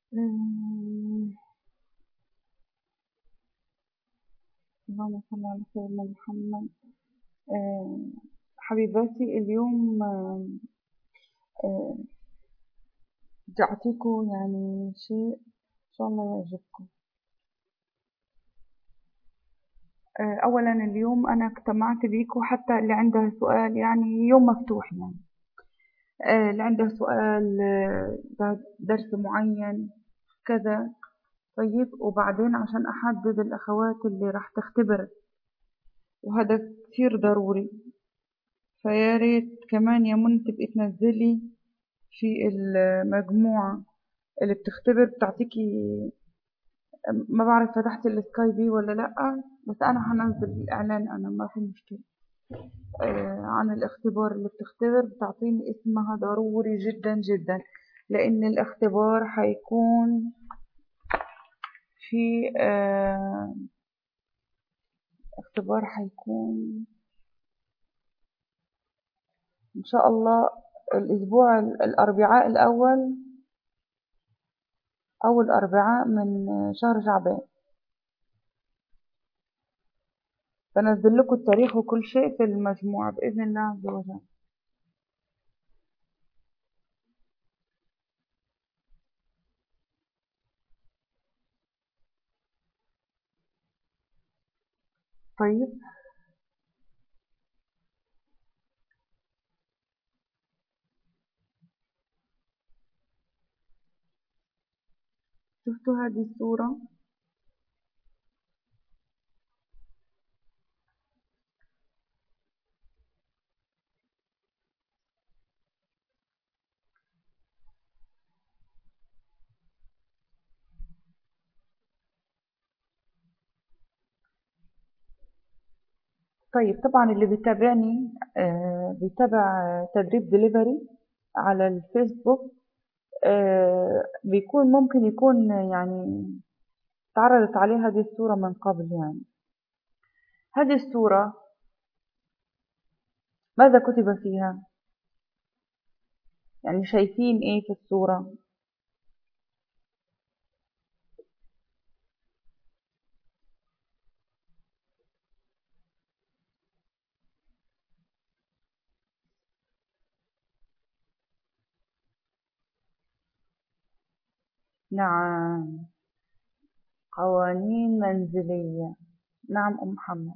أمم، اللهم صل على سيدنا محمد أمم، حبيباتي اليوم أمم، أمم، بدي أعطيكم يعني شيء إن شاء الله يعجبكم أه، أولا اليوم أنا اجتمعت بيكم حتى اللي عنده سؤال يعني يوم مفتوح يعني أه، اللي عنده سؤال أه، بعد درس معين كذا طيب وبعدين عشان أحدد الأخوات اللي راح تختبر وهذا كتير ضروري فيا ريت كمان يا منى تبقي تنزلي في المجموعة اللي بتختبر بتعطيكي ما بعرف فتحتي السكاي بي ولا لأ بس أنا هنزل الإعلان أنا ما في مشكلة آه، عن الاختبار اللي بتختبر بتعطيني اسمها ضروري جدا جدا لأن الاختبار هيكون في آه، اختبار هيكون إن شاء الله الأسبوع ال- الأربعاء الأول أول أربعاء من شهر شعبان بنزل لكم التاريخ وكل شيء في المجموعة بإذن الله عز وجل طيب شفتوا هذه الصورة طيب طبعا اللي بيتابعني آه، بيتابع آه، تدريب دليفري على الفيسبوك آه، بيكون ممكن يكون يعني تعرضت عليه هذه الصورة من قبل يعني هذه الصورة ماذا كتب فيها يعني شايفين ايه في الصورة نعم قوانين منزلية نعم أم محمد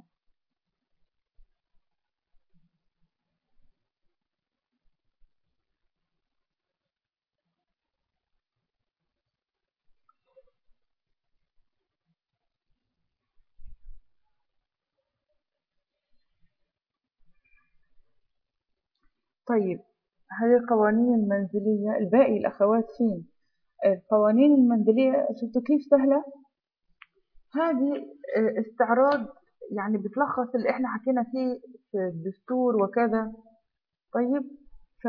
طيب هذه القوانين المنزلية الباقي الأخوات فين القوانين المنزلية شفتوا كيف سهلة هذه آه، استعراض يعني بتلخص اللي احنا حكينا فيه في الدستور وكذا طيب ف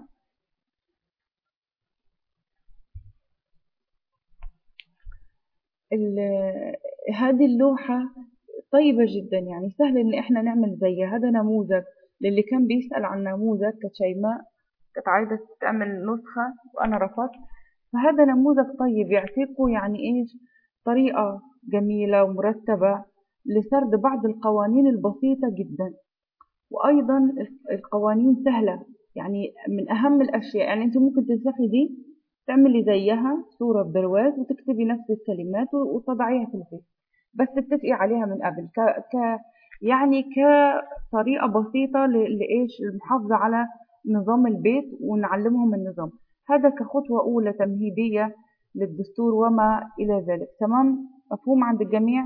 ال- هذه اللوحة طيبة جدا يعني سهل ان احنا نعمل زيها هذا نموذج للي كان بيسأل عن نموذج كشيماء كانت عايزة تعمل نسخة وانا رفضت فهذا نموذج طيب يعطيكم يعني ايش طريقة جميلة ومرتبة لسرد بعض القوانين البسيطة جدا وأيضا القوانين سهلة يعني من أهم الأشياء يعني أنت ممكن تنسخي دي تعملي زيها صورة برواز وتكتبي نفس الكلمات وتضعيها في البيت بس تتفقي عليها من قبل ك... ك... يعني كطريقة بسيطة ل... لإيش المحافظة على نظام البيت ونعلمهم النظام هذا كخطوة أولى تمهيدية للدستور وما إلى ذلك تمام مفهوم عند الجميع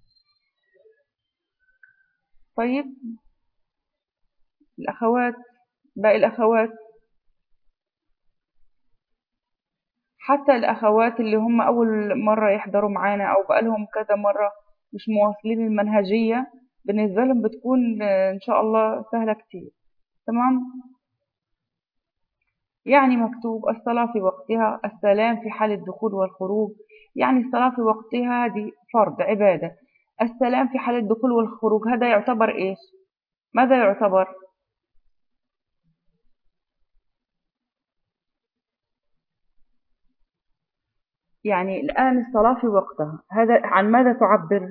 طيب الأخوات باقي الأخوات حتى الأخوات اللي هم أول مرة يحضروا معانا أو بقالهم كذا مرة مش مواصلين المنهجية بالنسبة لهم بتكون إن شاء الله سهلة كتير تمام يعني مكتوب الصلاة في وقتها السلام في حال الدخول والخروج يعني الصلاة في وقتها هذه فرض عبادة السلام في حال الدخول والخروج هذا يعتبر إيش ماذا يعتبر يعني الآن الصلاة في وقتها هذا عن ماذا تعبر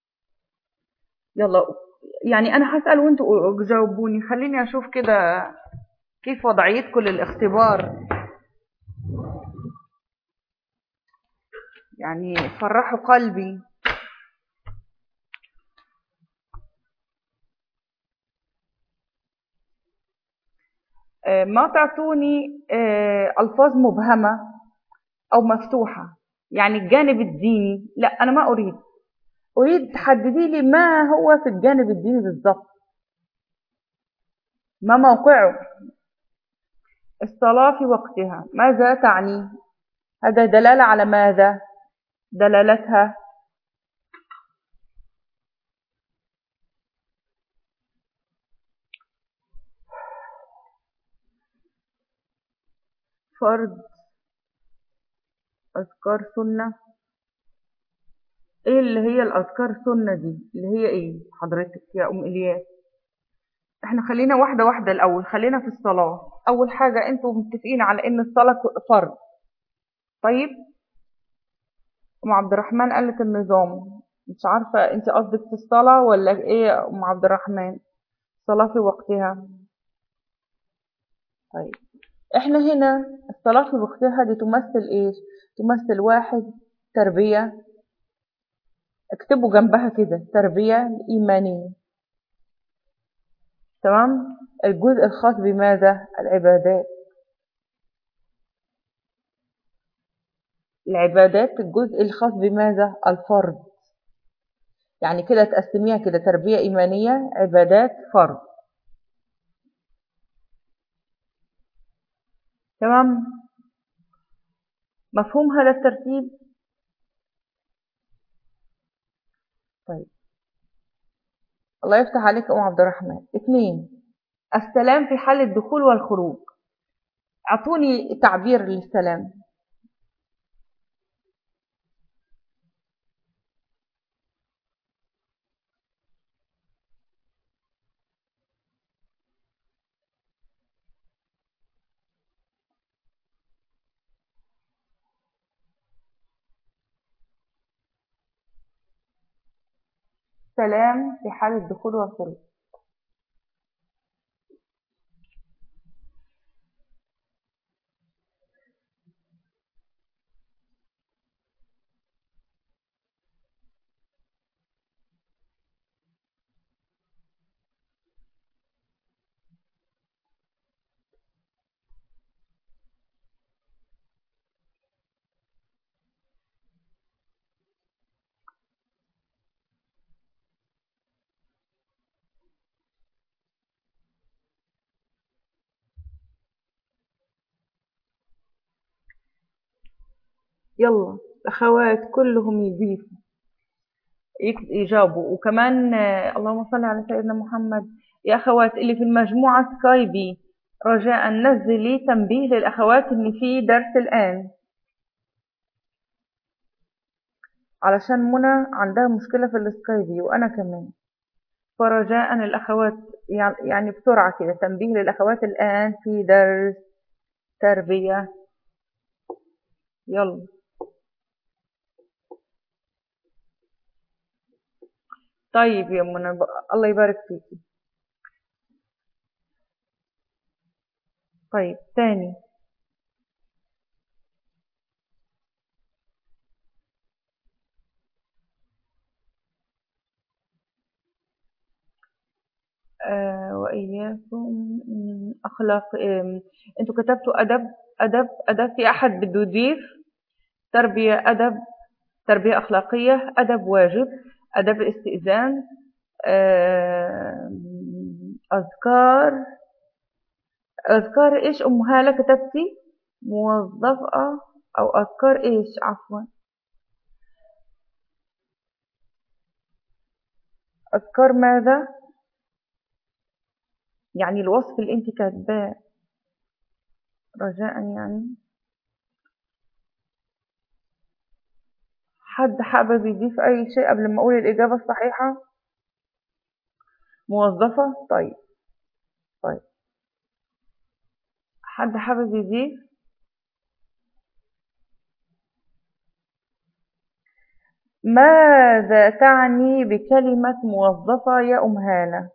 يلا يعني أنا هسأل وانتوا جاوبوني خليني أشوف كده كيف وضعيتكم للاختبار يعني فرحوا قلبي ما تعطوني ألفاظ مبهمة أو مفتوحة يعني الجانب الديني لا أنا ما أريد أريد تحددي لي ما هو في الجانب الديني بالضبط ما موقعه الصلاة في وقتها ماذا تعني هذا دلالة على ماذا دلالتها فرض أذكار سنة ايه اللي هي الأذكار سنة دي اللي هي ايه حضرتك يا أم إلياس احنا خلينا واحدة واحدة الأول خلينا في الصلاة أول حاجة انتوا متفقين على ان الصلاة فرض طيب أم عبد الرحمن قالت النظام مش عارفة انت قصدك في الصلاة ولا ايه يا أم عبد الرحمن صلاة في وقتها طيب احنا هنا الصلاة في وقتها دي تمثل ايش تمثل واحد تربية اكتبوا جنبها كده تربية إيمانية تمام الجزء الخاص بماذا العبادات العبادات الجزء الخاص بماذا الفرض يعني كده تقسميها كده تربية إيمانية عبادات فرض تمام مفهوم هذا الترتيب طيب الله يفتح عليك أم عبد الرحمن اثنين السلام في حال الدخول والخروج اعطوني تعبير للسلام سلام في حال الدخول والخروج يلا الأخوات كلهم يضيفوا يجاوبوا وكمان اللهم صل على سيدنا محمد يا أخوات اللي في المجموعة سكايبي رجاء نزلي تنبيه للأخوات إن في درس الآن علشان منى عندها مشكلة في السكايبي وأنا كمان فرجاء الأخوات يعني بسرعة كده تنبيه للأخوات الآن في درس تربية يلا طيب يا منى الله يبارك فيكي طيب تاني آه وإياكم أخلاق آه أنتوا كتبتوا أدب أدب أدب في أحد بده يضيف تربية أدب تربية أخلاقية أدب واجب أدب الاستئذان أذكار أذكار إيش أم هالة كتبتي موظفة أو أذكار إيش عفوا أذكار ماذا يعني الوصف اللي أنت كاتباه رجاء يعني حد حابب يضيف أي شيء قبل ما أقول الإجابة الصحيحة موظفة طيب طيب حد حابب يضيف ماذا تعني بكلمة موظفة يا أم هالة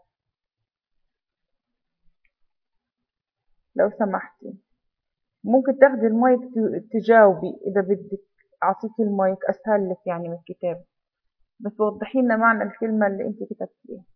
لو سمحتي ممكن تاخدي المايك تجاوبي إذا بدك أعطيكي المايك أسهل لك يعني من الكتاب بس وضحي لنا معنى الكلمة اللي أنت كتبتيها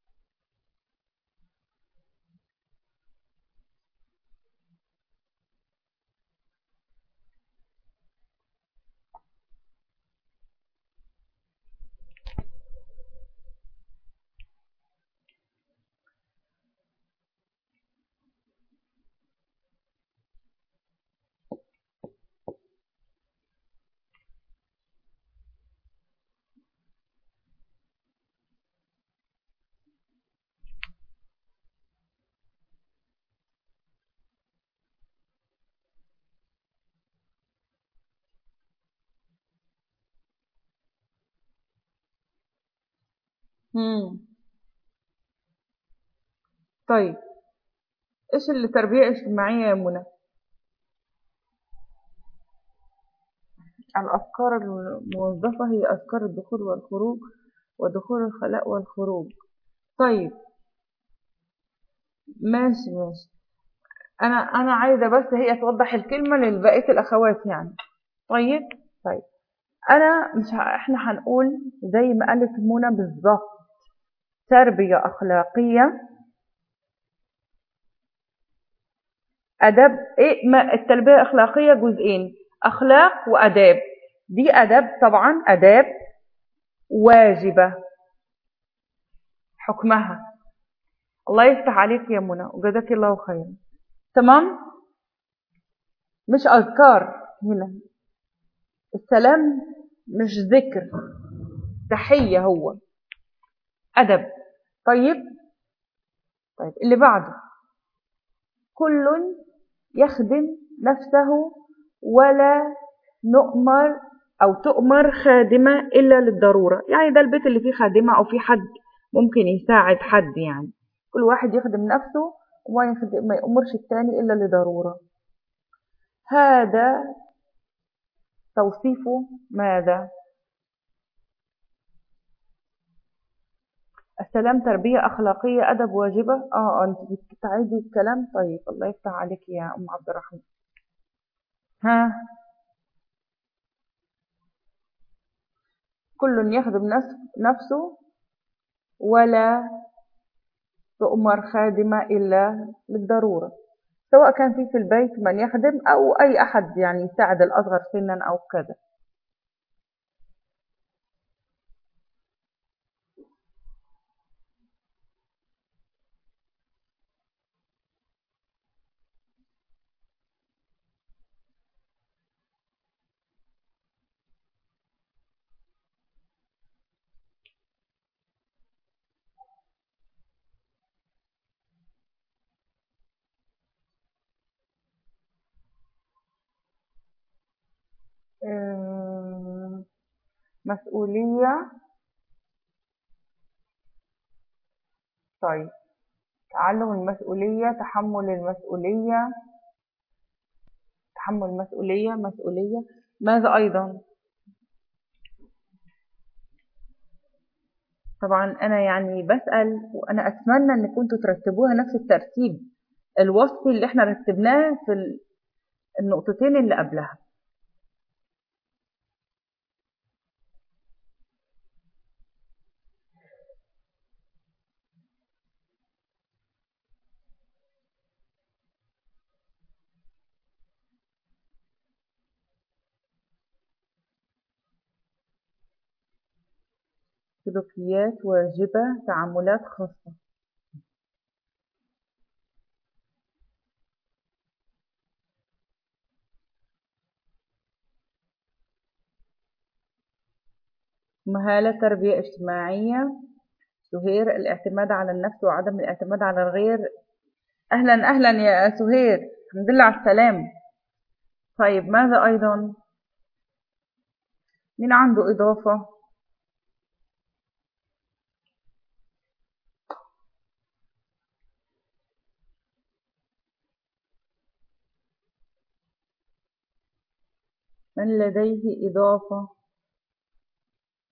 مم. طيب ايش اللي تربية اجتماعية يا منى الأفكار الموظفة هي أفكار الدخول والخروج ودخول الخلاء والخروج طيب ماشي ماشي أنا أنا عايزة بس هي توضح الكلمة لبقية الأخوات يعني طيب طيب أنا مش ه... إحنا هنقول زي ما قالت منى بالظبط تربية أخلاقية أدب إيه ما التربية الأخلاقية جزئين أخلاق وأداب دي أدب طبعا أداب واجبة حكمها الله يفتح عليك يا منى وجزاك الله خيرا تمام مش أذكار هنا السلام مش ذكر تحية هو أدب طيب طيب اللي بعده كل يخدم نفسه ولا نؤمر أو تؤمر خادمة إلا للضرورة يعني ده البيت اللي فيه خادمة أو فيه حد ممكن يساعد حد يعني كل واحد يخدم نفسه وما يخدم ما يأمرش التاني إلا لضرورة هذا توصيفه ماذا السلام تربية أخلاقية أدب واجبة آه أنت بتعيدي الكلام طيب الله يفتح عليك يا أم عبد الرحمن ها كل يخدم نفسه ولا تؤمر خادمة إلا للضرورة سواء كان في في البيت من يخدم أو أي أحد يعني يساعد الأصغر سنا أو كذا مسؤولية طيب تعلم المسؤولية تحمل المسؤولية تحمل المسؤولية مسؤولية ماذا أيضا طبعا أنا يعني بسأل وأنا أتمنى أن كنتوا ترتبوها نفس الترتيب الوصفي اللي احنا رتبناه في النقطتين اللي قبلها سلوكيات واجبة تعاملات خاصة مهالة تربية اجتماعية سهير الاعتماد على النفس وعدم الاعتماد على الغير أهلا أهلا يا سهير الحمد لله على السلام طيب ماذا أيضا مين عنده إضافة من لديه إضافة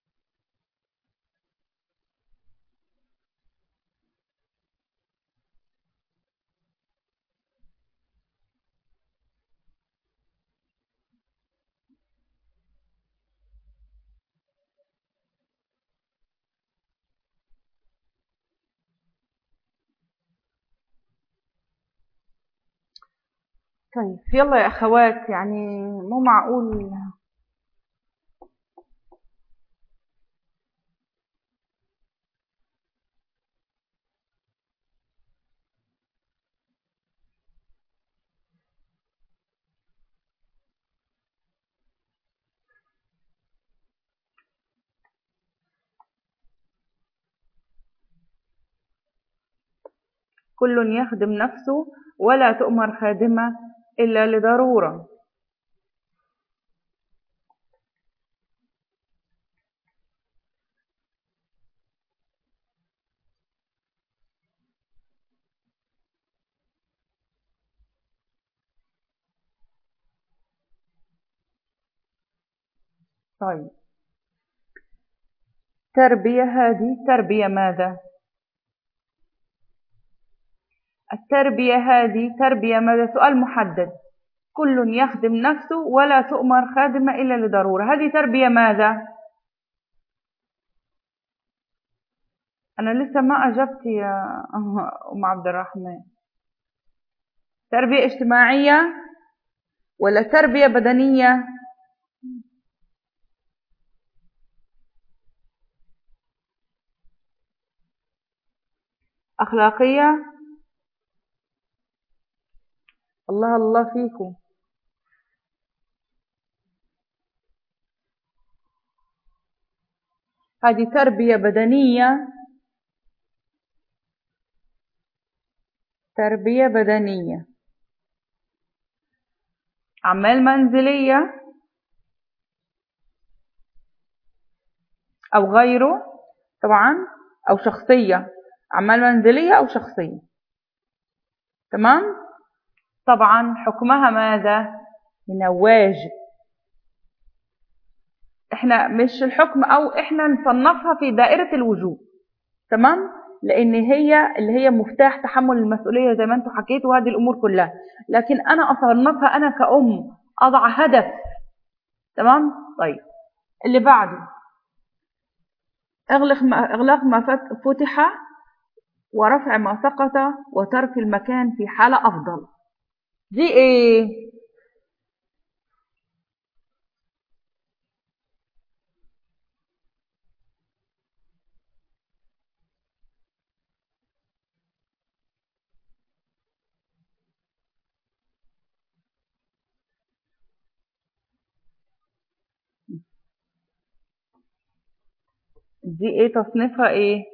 طيب يلا يا أخوات يعني مو معقول كل يخدم نفسه ولا تؤمر خادمة إلا لضرورة طيب تربية هذه تربية ماذا؟ التربية هذه تربية ماذا سؤال محدد كل يخدم نفسه ولا تؤمر خادمة إلا لضرورة هذه تربية ماذا أنا لسه ما أجبت يا أم عبد الرحمن تربية اجتماعية ولا تربية بدنية أخلاقية الله الله فيكم هذه تربية بدنية تربية بدنية أعمال منزلية أو غيره طبعا أو شخصية أعمال منزلية أو شخصية تمام طبعا حكمها ماذا من الواجب احنا مش الحكم او احنا نصنفها في دائرة الوجوب تمام لان هي اللي هي مفتاح تحمل المسؤولية زي ما انتم حكيتوا هذه الامور كلها لكن انا اصنفها انا كأم اضع هدف تمام طيب اللي بعده اغلق ما, اغلاق ما فتح ورفع ما سقط وترك المكان في حالة افضل دي ايه دي ايه تصنيفها ايه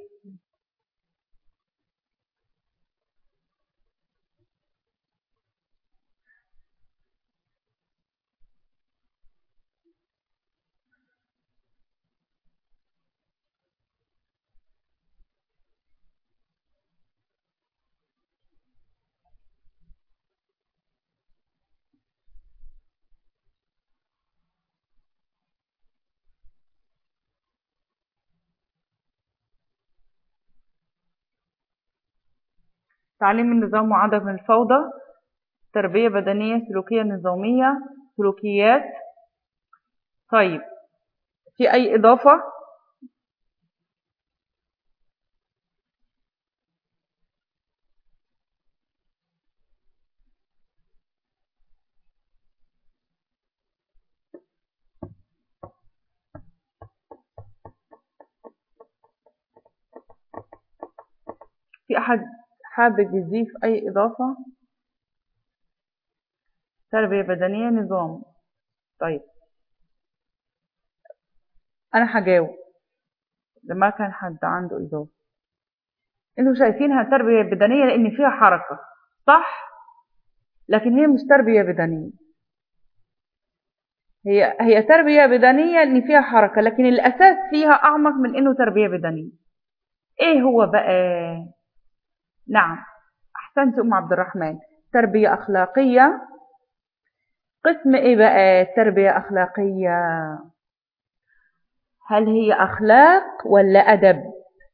تعليم النظام وعدم الفوضى تربية بدنية سلوكية نظامية سلوكيات طيب في أي إضافة في أحد حابب يضيف أي إضافة تربية بدنية نظام طيب أنا هجاوب إذا ما كان حد عنده إضافة انتوا شايفينها تربية بدنية لأن فيها حركة صح لكن هي مش تربية بدنية هي هي تربية بدنية لأن فيها حركة لكن الأساس فيها أعمق من إنه تربية بدنية إيه هو بقى نعم أحسنت أم عبد الرحمن تربية أخلاقية قسم إيه بقى تربية أخلاقية هل هي أخلاق ولا أدب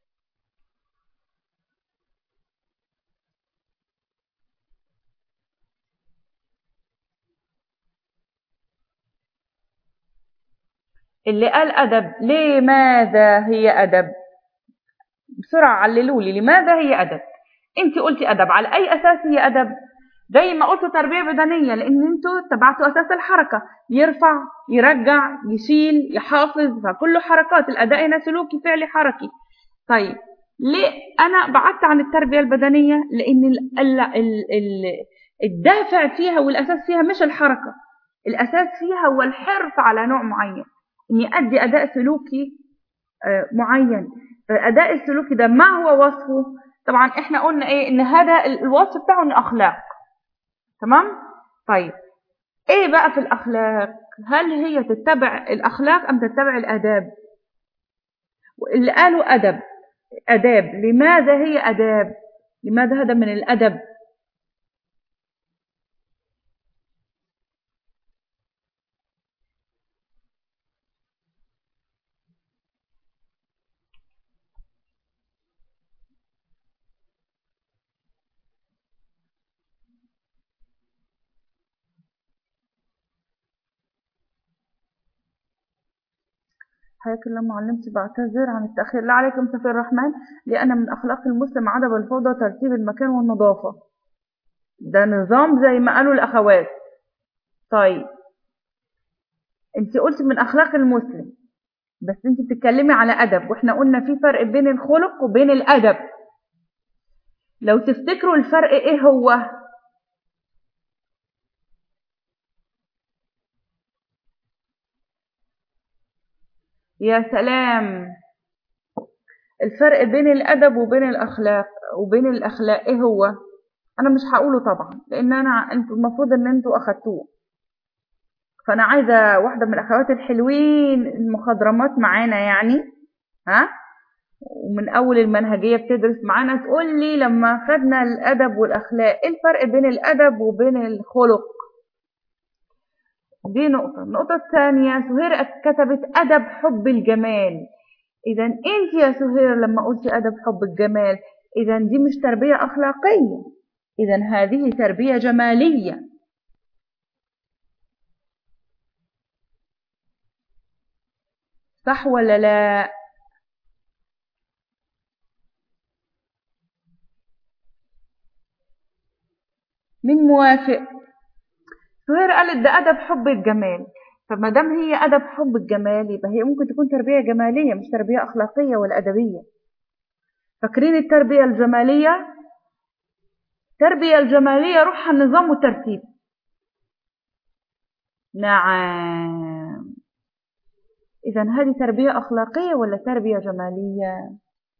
اللي قال أدب لماذا هي أدب بسرعة عللوا لي لماذا هي أدب انت قلتي ادب على اي اساس هي ادب زي ما قلت تربية بدنية لأن انتوا تبعتوا أساس الحركة يرفع يرجع يشيل يحافظ فكله حركات الأداء هنا سلوكي فعلي حركي طيب ليه أنا بعدت عن التربية البدنية لأن ال ال ال الدافع فيها والأساس فيها مش الحركة الأساس فيها هو الحرص على نوع معين إني أدي أداء سلوكي معين الأداء السلوكي ده ما هو وصفه طبعا احنا قلنا ايه ان هذا الوصف بتاعه انه اخلاق تمام طيب ايه بقى في الاخلاق هل هي تتبع الاخلاق ام تتبع الاداب اللي قالوا ادب اداب لماذا هي اداب لماذا هذا من الادب حياك الله معلمتي بعتذر عن التأخير لا عليكم سفير الرحمن لأن من أخلاق المسلم عدم الفوضى ترتيب المكان والنظافة ده نظام زي ما قالوا الأخوات طيب انت قلت من أخلاق المسلم بس انت بتتكلمي على أدب واحنا قلنا في فرق بين الخلق وبين الأدب لو تفتكروا الفرق ايه هو يا سلام الفرق بين الأدب وبين الأخلاق وبين الأخلاق إيه هو؟ أنا مش هقوله طبعا لأن أنا أنتوا المفروض إن أنتوا أخدتوه فأنا عايزة واحدة من الأخوات الحلوين المخضرمات معانا يعني ها ومن أول المنهجية بتدرس معانا تقول لي لما خدنا الأدب والأخلاق إيه الفرق بين الأدب وبين الخلق؟ دي نقطة النقطة الثانية سهير كتبت أدب حب الجمال إذا أنت يا سهير لما قلتي أدب حب الجمال إذا دي مش تربية أخلاقية إذا هذه تربية جمالية صح ولا لا مين موافق سهير قالت ده أدب حب الجمال فما دام هي أدب حب الجمال يبقى هي ممكن تكون تربية جمالية مش تربية أخلاقية ولا أدبية فاكرين التربية الجمالية التربية الجمالية روحها النظام والترتيب نعم إذا هذه تربية أخلاقية ولا تربية جمالية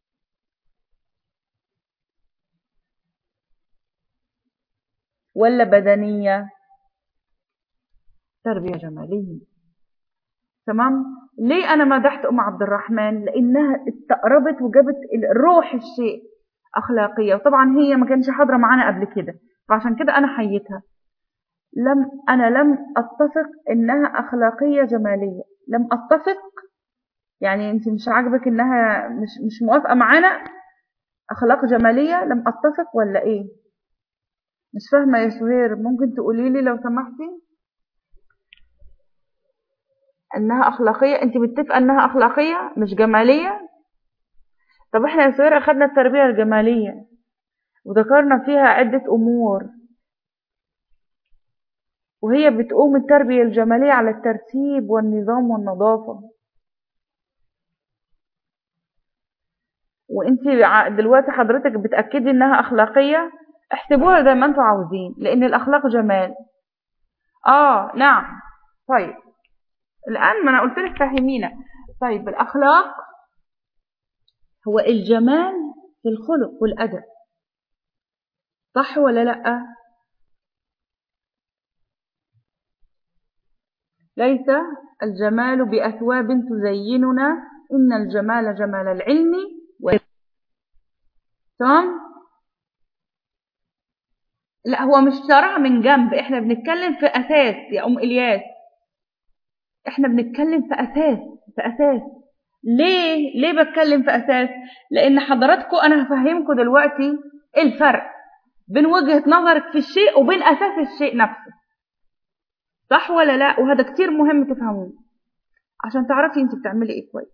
ولا بدنية تربية جمالية تمام ليه أنا مدحت أم عبد الرحمن لأنها استقربت وجابت روح الشيء أخلاقية وطبعا هي ما كانش حاضرة معانا قبل كده فعشان كده أنا حيتها لم أنا لم أتفق إنها أخلاقية جمالية لم أتفق يعني أنت مش عاجبك إنها مش مش موافقة معانا أخلاق جمالية لم أتفق ولا إيه مش فاهمة يا سهير ممكن تقولي لي لو سمحتي انها اخلاقيه انت متفقه انها اخلاقيه مش جماليه طب احنا يا سهير اخدنا التربيه الجماليه وذكرنا فيها عده امور وهي بتقوم التربيه الجماليه على الترتيب والنظام والنظافه وانت دلوقتي حضرتك بتاكدي انها اخلاقيه احسبوها زي ما انتوا عاوزين لان الاخلاق جمال اه نعم طيب الآن ما أنا قلت لك فهمينا طيب الأخلاق هو الجمال في الخلق والأدب صح ولا لأ ليس الجمال بأثواب تزيننا إن الجمال جمال العلم و... تمام لا هو مش شرع من جنب احنا بنتكلم في أساس يا أم إلياس احنا بنتكلم في اساس في اساس ليه ليه بتكلم في اساس لان حضراتكم انا هفهمكم دلوقتي ايه الفرق بين وجهة نظرك في الشيء وبين اساس الشيء نفسه صح ولا لا وهذا كتير مهم تفهموه عشان تعرفي انت بتعملي ايه كويس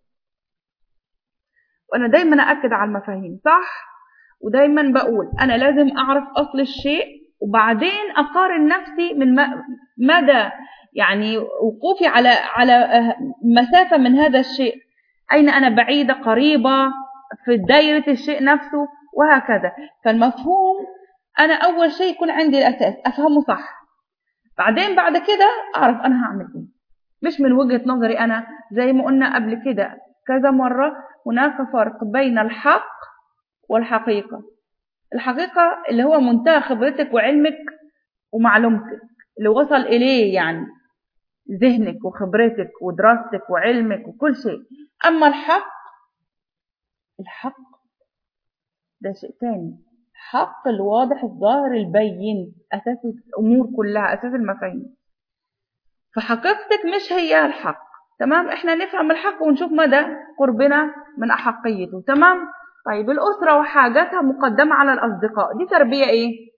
وانا دايما اكد على المفاهيم صح ودايما بقول انا لازم اعرف اصل الشيء وبعدين اقارن نفسي من مدى يعني وقوفي على على مسافه من هذا الشيء اين انا بعيده قريبه في دايره الشيء نفسه وهكذا فالمفهوم انا اول شيء يكون عندي الاساس افهمه صح بعدين بعد كده اعرف انا هعمل ايه مش من وجهه نظري انا زي ما قلنا قبل كده كذا مره هناك فرق بين الحق والحقيقه الحقيقه اللي هو منتهى خبرتك وعلمك ومعلومتك اللي وصل اليه يعني ذهنك وخبرتك ودراستك وعلمك وكل شيء اما الحق الحق ده شيء تاني حق الواضح الظاهر البين أساس الأمور كلها أساس المفاهيم فحقيقتك مش هي الحق تمام احنا نفهم الحق ونشوف مدى قربنا من أحقيته تمام طيب الأسرة وحاجاتها مقدمة على الأصدقاء دي تربية إيه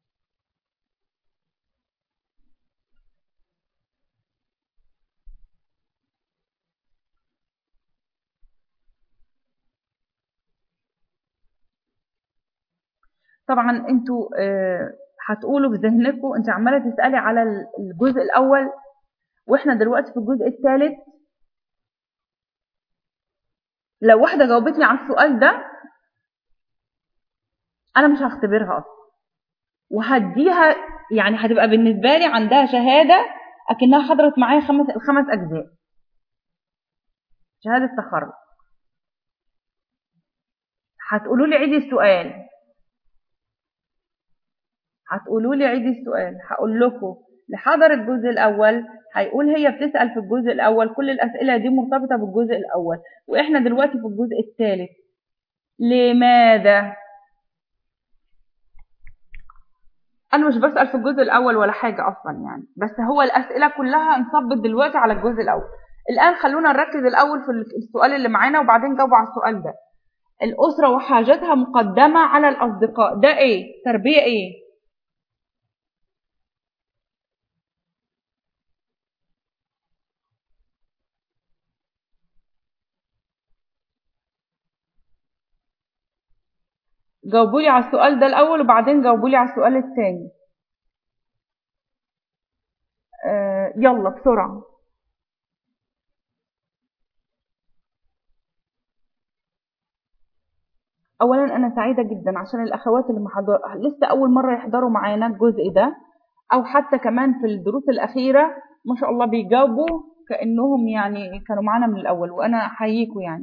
طبعا انتوا هتقولوا في ذهنكم انت عماله تسالي على الجزء الاول واحنا دلوقتي في الجزء الثالث لو واحده جاوبتني على السؤال ده انا مش هختبرها اصلا وهديها يعني هتبقى بالنسبه لي عندها شهاده اكنها حضرت معايا خمس الخمس اجزاء شهاده تخرج هتقولوا لي عيدي السؤال هتقولوا لي عيدي السؤال هقول لكم لحضر الجزء الاول هيقول هي بتسال في الجزء الاول كل الاسئله دي مرتبطه بالجزء الاول واحنا دلوقتي في الجزء الثالث لماذا انا مش بسال في الجزء الاول ولا حاجه اصلا يعني بس هو الاسئله كلها انصبت دلوقتي على الجزء الاول الان خلونا نركز الاول في السؤال اللي معانا وبعدين جاوبوا على السؤال ده الاسره وحاجتها مقدمه على الاصدقاء ده ايه تربيه ايه جاوبوا لي على السؤال ده الأول وبعدين جاوبوا لي على السؤال الثاني آه يلا بسرعة أولا أنا سعيدة جدا عشان الأخوات اللي محضر... لسه أول مرة يحضروا معانا الجزء ده أو حتى كمان في الدروس الأخيرة ما شاء الله بيجاوبوا كأنهم يعني كانوا معانا من الأول وأنا أحييكم يعني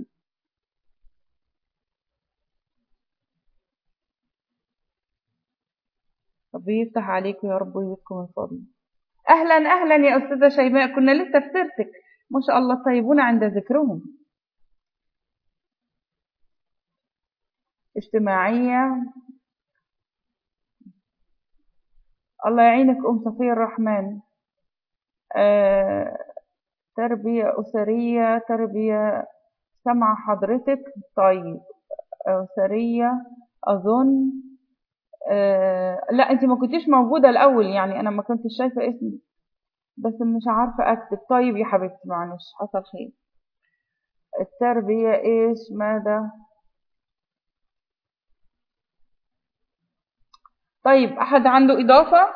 ربي يفتح عليكم يا رب ويزيدكم من فضله اهلا اهلا يا استاذه شيماء كنا لسه في سيرتك ما شاء الله طيبون عند ذكرهم اجتماعيه الله يعينك ام صفيه الرحمن آه، تربيه اسريه تربيه سمع حضرتك طيب اسريه اظن آه لا انت ما كنتيش موجودة الاول يعني انا ما كنتش شايفة اسمي بس مش عارفة اكتب طيب يا حبيبتي معلش حصل خير التربية ايش ماذا طيب احد عنده اضافة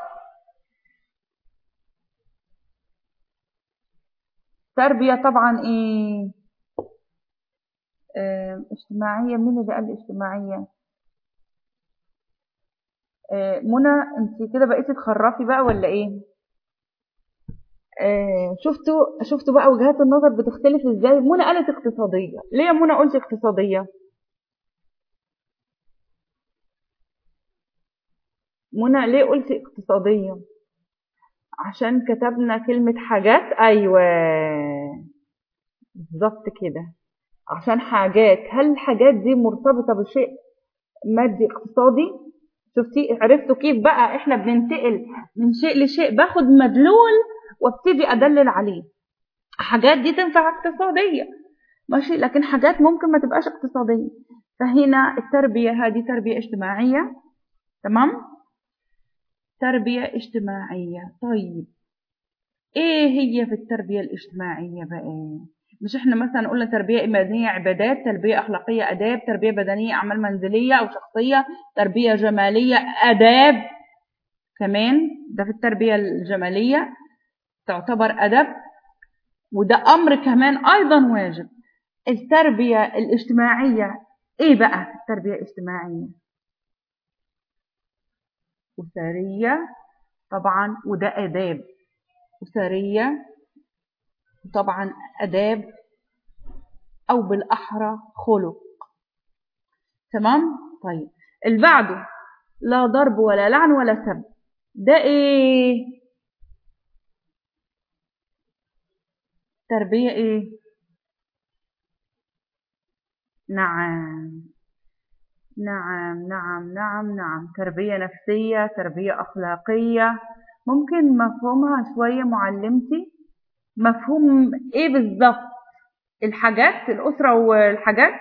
تربية طبعا ايه اه اجتماعية مين اللي قال اجتماعية منى انت كده بقيتي تخرفي بقى ولا ايه آه شفتوا شفتوا بقى وجهات النظر بتختلف ازاي منى قالت اقتصاديه ليه يا منى قلت اقتصاديه منى ليه قلت اقتصاديه عشان كتبنا كلمة حاجات أيوة بالظبط كده عشان حاجات هل الحاجات دي مرتبطة بشيء مادي اقتصادي شفتي عرفتوا كيف بقى احنا بننتقل من شيء لشيء باخد مدلول وابتدي ادلل عليه حاجات دي تنفع اقتصادية ماشي لكن حاجات ممكن ما تبقاش اقتصادية فهنا التربية هذه تربية اجتماعية تمام تربية اجتماعية طيب ايه هي في التربية الاجتماعية بقى مش احنا مثلا قلنا تربية إيمانية عبادات تربية أخلاقية أداب تربية بدنية أعمال منزلية أو شخصية تربية جمالية أداب كمان ده في التربية الجمالية تعتبر أدب وده أمر كمان أيضا واجب التربية الاجتماعية إيه بقى التربية الاجتماعية أسرية طبعا وده آداب أسرية طبعا آداب أو بالأحرى خلق تمام طيب اللي بعده لا ضرب ولا لعن ولا سب ده ايه تربية ايه نعم نعم نعم نعم نعم تربية نفسية تربية أخلاقية ممكن مفهومها شوية معلمتي مفهوم ايه بالظبط الحاجات الأسرة والحاجات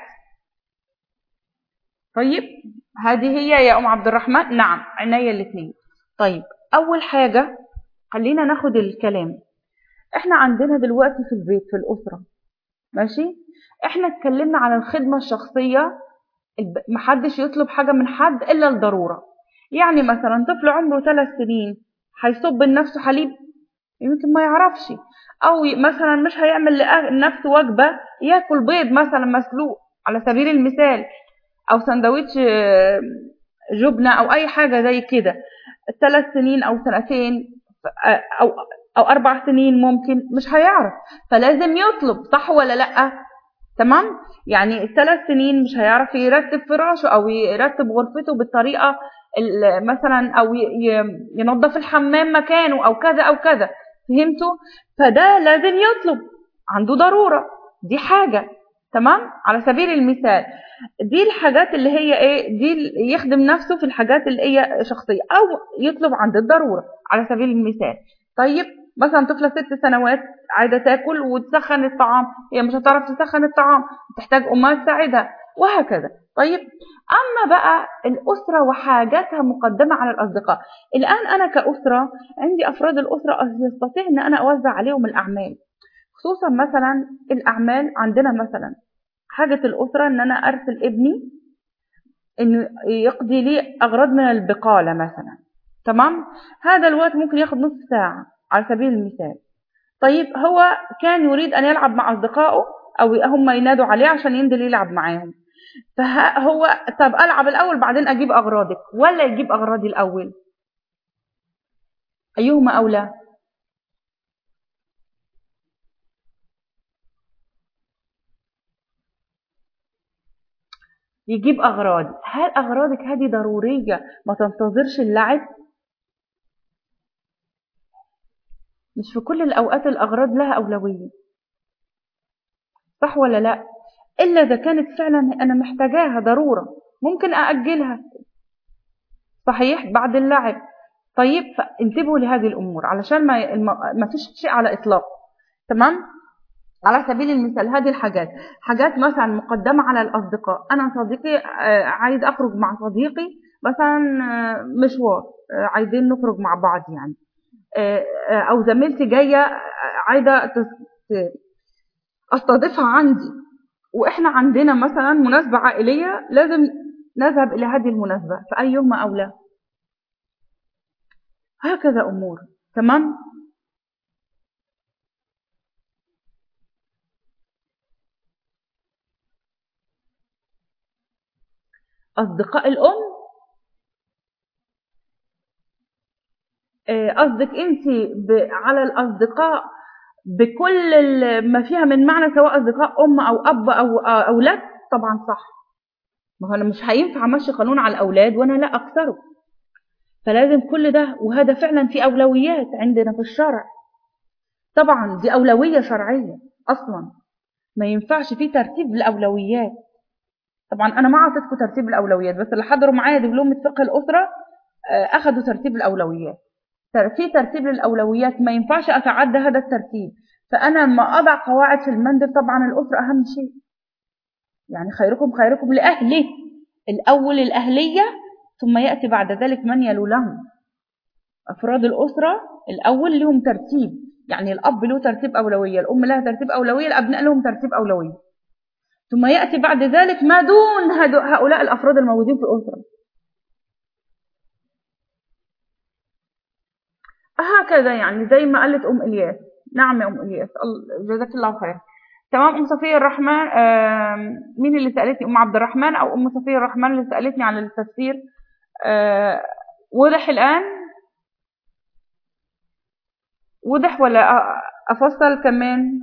طيب هذه هي يا أم عبد الرحمن نعم عينيا الاثنين طيب أول حاجة خلينا ناخد الكلام احنا عندنا دلوقتي في البيت في الأسرة ماشي احنا اتكلمنا على الخدمة الشخصية محدش يطلب حاجة من حد إلا الضرورة يعني مثلا طفل عمره ثلاث سنين هيصب لنفسه حليب يمكن ما يعرفش أو مثلا مش هيعمل لنفسه وجبة ياكل بيض مثلا مسلوق على سبيل المثال أو سندوتش جبنة أو أي حاجة زي كده ثلاث سنين أو سنتين أو أو أربع سنين ممكن مش هيعرف فلازم يطلب صح ولا لأ تمام يعني الثلاث سنين مش هيعرف يرتب فراشه أو يرتب غرفته بالطريقة مثلا أو ينظف الحمام مكانه أو كذا أو كذا فهمتوا فده لازم يطلب عنده ضرورة دي حاجة تمام على سبيل المثال دي الحاجات اللي هي ايه دي يخدم نفسه في الحاجات اللي هي شخصيه او يطلب عند الضروره على سبيل المثال طيب مثلا طفله ست سنوات عايزه تاكل وتسخن الطعام هي مش هتعرف تسخن الطعام تحتاج امها تساعدها وهكذا طيب اما بقى الاسره وحاجاتها مقدمه على الاصدقاء الان انا كاسره عندي افراد الاسره يستطيع ان انا اوزع عليهم الاعمال خصوصا مثلا الاعمال عندنا مثلا حاجة الأسرة إن أنا أرسل ابني إنه يقضي لي أغراض من البقالة مثلا تمام هذا الوقت ممكن ياخد نص ساعة على سبيل المثال طيب هو كان يريد أن يلعب مع أصدقائه أو هم ينادوا عليه عشان ينزل يلعب معاهم فهو طب ألعب الأول بعدين أجيب أغراضك ولا يجيب أغراضي الأول أيهما أولى يجيب أغراض هل أغراضك هذه ضرورية ما تنتظرش اللعب مش في كل الأوقات الأغراض لها أولوية صح ولا لا إلا إذا كانت فعلا أنا محتاجاها ضرورة ممكن أأجلها صحيح بعد اللعب طيب فانتبهوا لهذه الأمور علشان ما, ما فيش شيء على إطلاق تمام على سبيل المثال هذه الحاجات حاجات مثلا مقدمة على الأصدقاء أنا صديقي عايز أخرج مع صديقي مثلا مشوار عايزين نخرج مع بعض يعني أو زميلتي جاية عايزة أستضيفها عندي وإحنا عندنا مثلا مناسبة عائلية لازم نذهب إلى هذه المناسبة فأيهما أولى هكذا أمور تمام أصدقاء الأم قصدك أنت على الأصدقاء بكل ما فيها من معنى سواء أصدقاء أم أو أب أو أولاد طبعا صح ما هو أنا مش هينفع أمشي قانون على الأولاد وأنا لا أكثره فلازم كل ده وهذا فعلا في أولويات عندنا في الشرع طبعا دي أولوية شرعية أصلا ما ينفعش في ترتيب الأولويات طبعا انا ما اعطيتكم ترتيب الاولويات بس اللي حضروا معايا دبلومه فقه الاسره اخذوا ترتيب الاولويات في ترتيب للاولويات ما ينفعش اتعدى هذا الترتيب فانا لما اضع قواعد في المنزل طبعا الاسره اهم شيء يعني خيركم خيركم لاهله الاول الاهليه ثم ياتي بعد ذلك من يلو لهم افراد الاسره الاول لهم ترتيب يعني الاب له ترتيب اولويه الام لها ترتيب اولويه الابناء لهم ترتيب اولويه ثم يأتي بعد ذلك ما دون هؤلاء الأفراد الموجودين في الأسرة هكذا يعني زي ما قالت أم إلياس نعم يا أم إلياس جزاك الله خير تمام أم صفية الرحمن مين اللي سألتني أم عبد الرحمن أو أم صفية الرحمن اللي سألتني عن التفسير وضح الآن وضح ولا أفصل كمان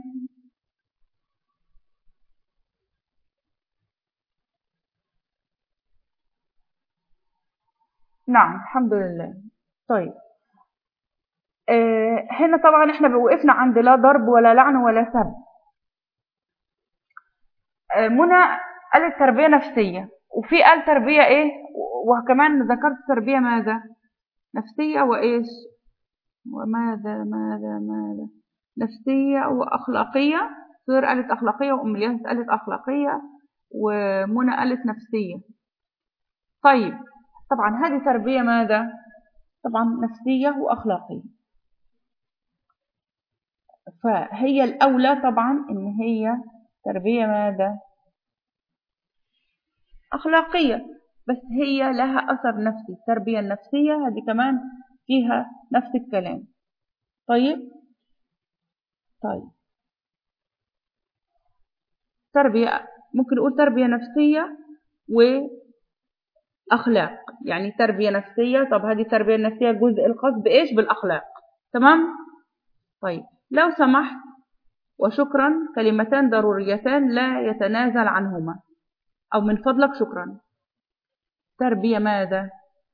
نعم الحمد لله طيب آه هنا طبعا احنا وقفنا عند لا ضرب ولا لعن ولا سب آه منى قالت تربية نفسية وفي قال تربية ايه وكمان ذكرت تربية ماذا نفسية وايش وماذا ماذا ماذا نفسية وأخلاقية سير قالت أخلاقية وأم الياس قالت أخلاقية ومنى قالت نفسية طيب طبعا هذه تربية ماذا طبعا نفسية وأخلاقية فهي الأولى طبعا إن هي تربية ماذا أخلاقية بس هي لها أثر نفسي التربية النفسية هذه كمان فيها نفس الكلام طيب طيب تربية ممكن نقول تربية نفسية وأخلاق يعني تربية نفسية طب هذه التربية النفسية الجزء الخاص بإيش بالأخلاق تمام طيب لو سمحت وشكرا كلمتان ضروريتان لا يتنازل عنهما أو من فضلك شكرا تربية ماذا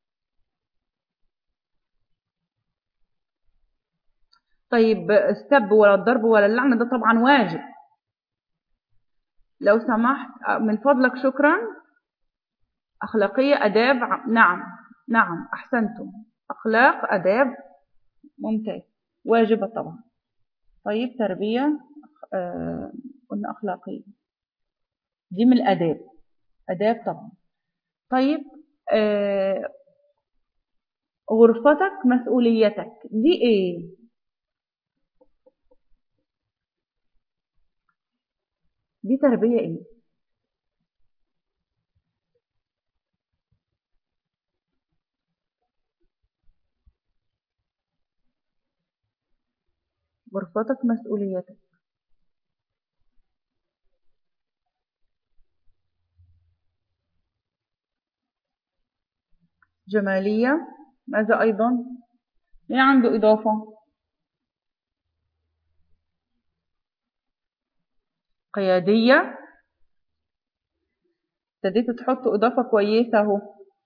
طيب السب ولا الضرب ولا اللعنة ده طبعا واجب لو سمحت من فضلك شكرا أخلاقية أداب نعم نعم أحسنتم أخلاق أداب ممتاز واجبة طبعا طيب تربية آه قلنا أخلاقية دي من الأداب أداب طبعا طيب آه غرفتك مسؤوليتك دي ايه دي تربية ايه غرفتك مسؤوليتك جمالية ماذا أيضا مين عنده إضافة قيادية ابتديتوا تحطوا إضافة كويسة أهو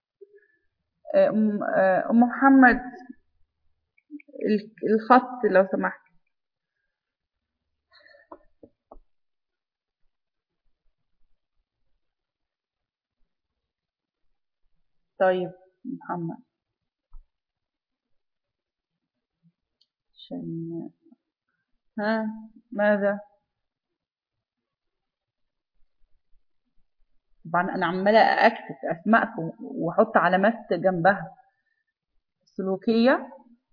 أم أم محمد الخط لو سمحت طيب محمد عشان ها ماذا طبعا انا عماله اكتب اسماءكم واحط علامات جنبها سلوكيه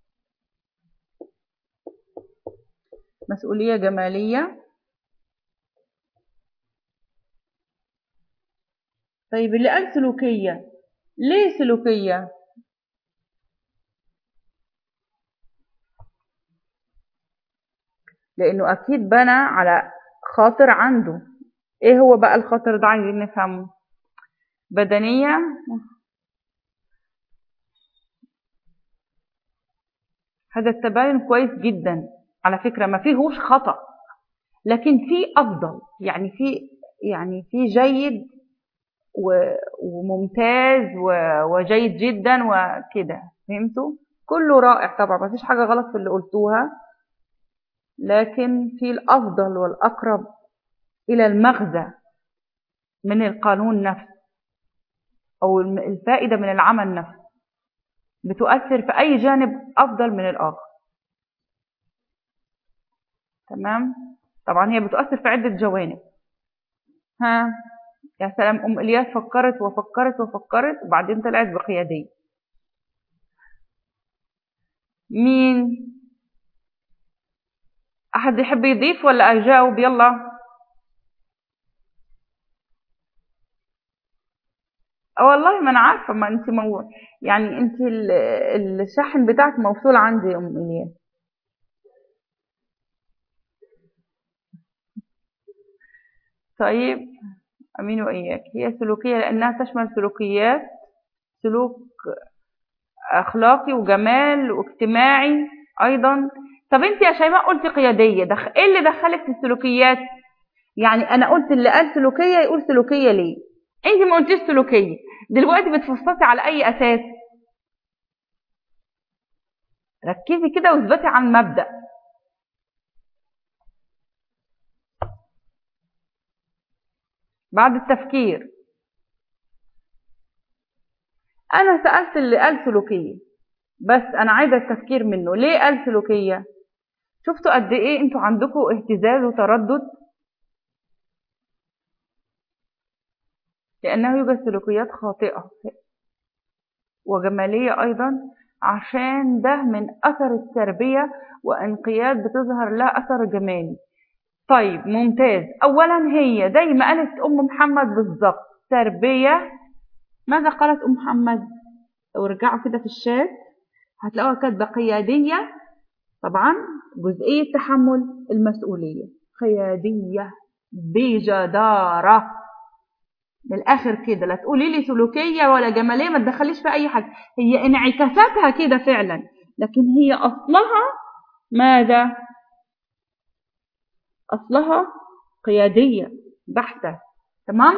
مسؤوليه جماليه طيب اللي قال سلوكيه ليه سلوكيه لانه اكيد بنى على خاطر عنده ايه هو بقى الخطر ده عايزين نفهمه بدنية هذا التباين كويس جدا على فكرة ما فيهوش خطأ لكن في أفضل يعني في يعني في جيد وممتاز وجيد جدا وكده فهمتوا كله رائع طبعا ما فيش حاجة غلط في اللي قلتوها لكن في الأفضل والأقرب إلى المغزى من القانون نفسه أو الفائدة من العمل نفسه بتؤثر في أي جانب أفضل من الآخر تمام طبعا هي بتؤثر في عدة جوانب ها يا سلام أم إلياس فكرت وفكرت وفكرت وبعدين طلعت بقيادية مين أحد يحب يضيف ولا أجاوب يلا والله والله ما انا عارفه ما انت مو... يعني انت ال... الشاحن بتاعك موصول عندي يا ام الياس طيب امين واياك هي سلوكيه لانها تشمل سلوكيات سلوك اخلاقي وجمال واجتماعي ايضا طب انت يا شيماء قلتي قياديه دخ... ايه اللي دخلك في السلوكيات يعني انا قلت اللي قال سلوكيه يقول سلوكيه ليه انت ما قلتيش سلوكيه دلوقتي بتفصصي على اي اساس ركزي كده واثبتي على المبدا بعد التفكير انا سالت اللي قال سلوكيه بس انا عايزه التفكير منه ليه قال سلوكيه شفتوا قد ايه انتوا عندكم اهتزاز وتردد لأنه يوجد سلوكيات خاطئة وجمالية أيضا عشان ده من أثر التربية وانقياد بتظهر لها أثر جمالي طيب ممتاز أولا هي زي ما قالت أم محمد بالظبط تربية ماذا قالت أم محمد لو رجعوا كده في الشات هتلاقوها كاتبة قيادية طبعا جزئية تحمل المسؤولية قيادية بجدارة من الاخر كده لا تقولي لي سلوكيه ولا جماليه ما تدخليش في اي حاجه هي انعكاساتها كده فعلا لكن هي اصلها ماذا اصلها قياديه بحته تمام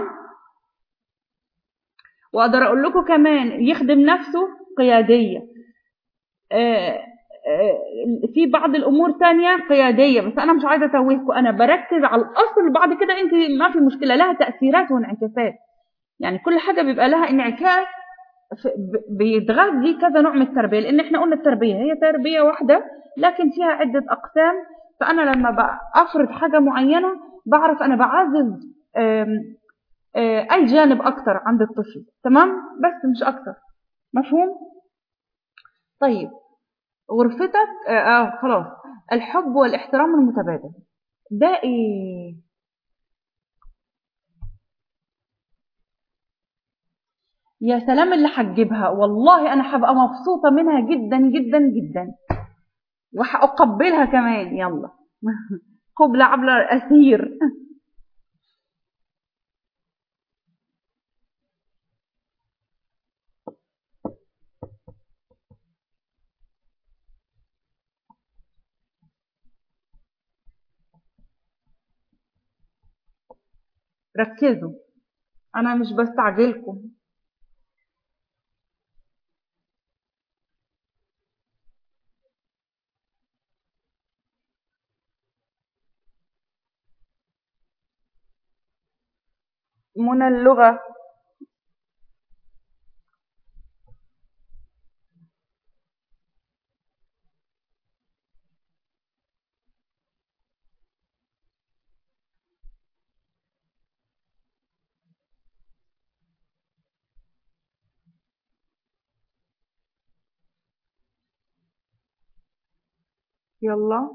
واقدر اقول لكم كمان يخدم نفسه قياديه آه في بعض الامور تانية قياديه بس انا مش عايزه اتوهكم انا بركز على الاصل بعد كده انت ما في مشكله لها تاثيرات وانعكاسات يعني كل حاجه بيبقى لها انعكاس بيتغذي كذا نوع من التربيه لان احنا قلنا التربيه هي تربيه واحده لكن فيها عده اقسام فانا لما افرض حاجه معينه بعرف انا بعزز اي جانب اكتر عند الطفل تمام بس مش اكتر مفهوم طيب غرفتك آه, اه خلاص الحب والاحترام المتبادل ده ايه يا سلام اللي هتجيبها والله انا هبقى مبسوطه منها جدا جدا جدا وهقبلها كمان يلا قبلة عبلة أثير ركزوا انا مش بستعجلكم منى اللغة يلا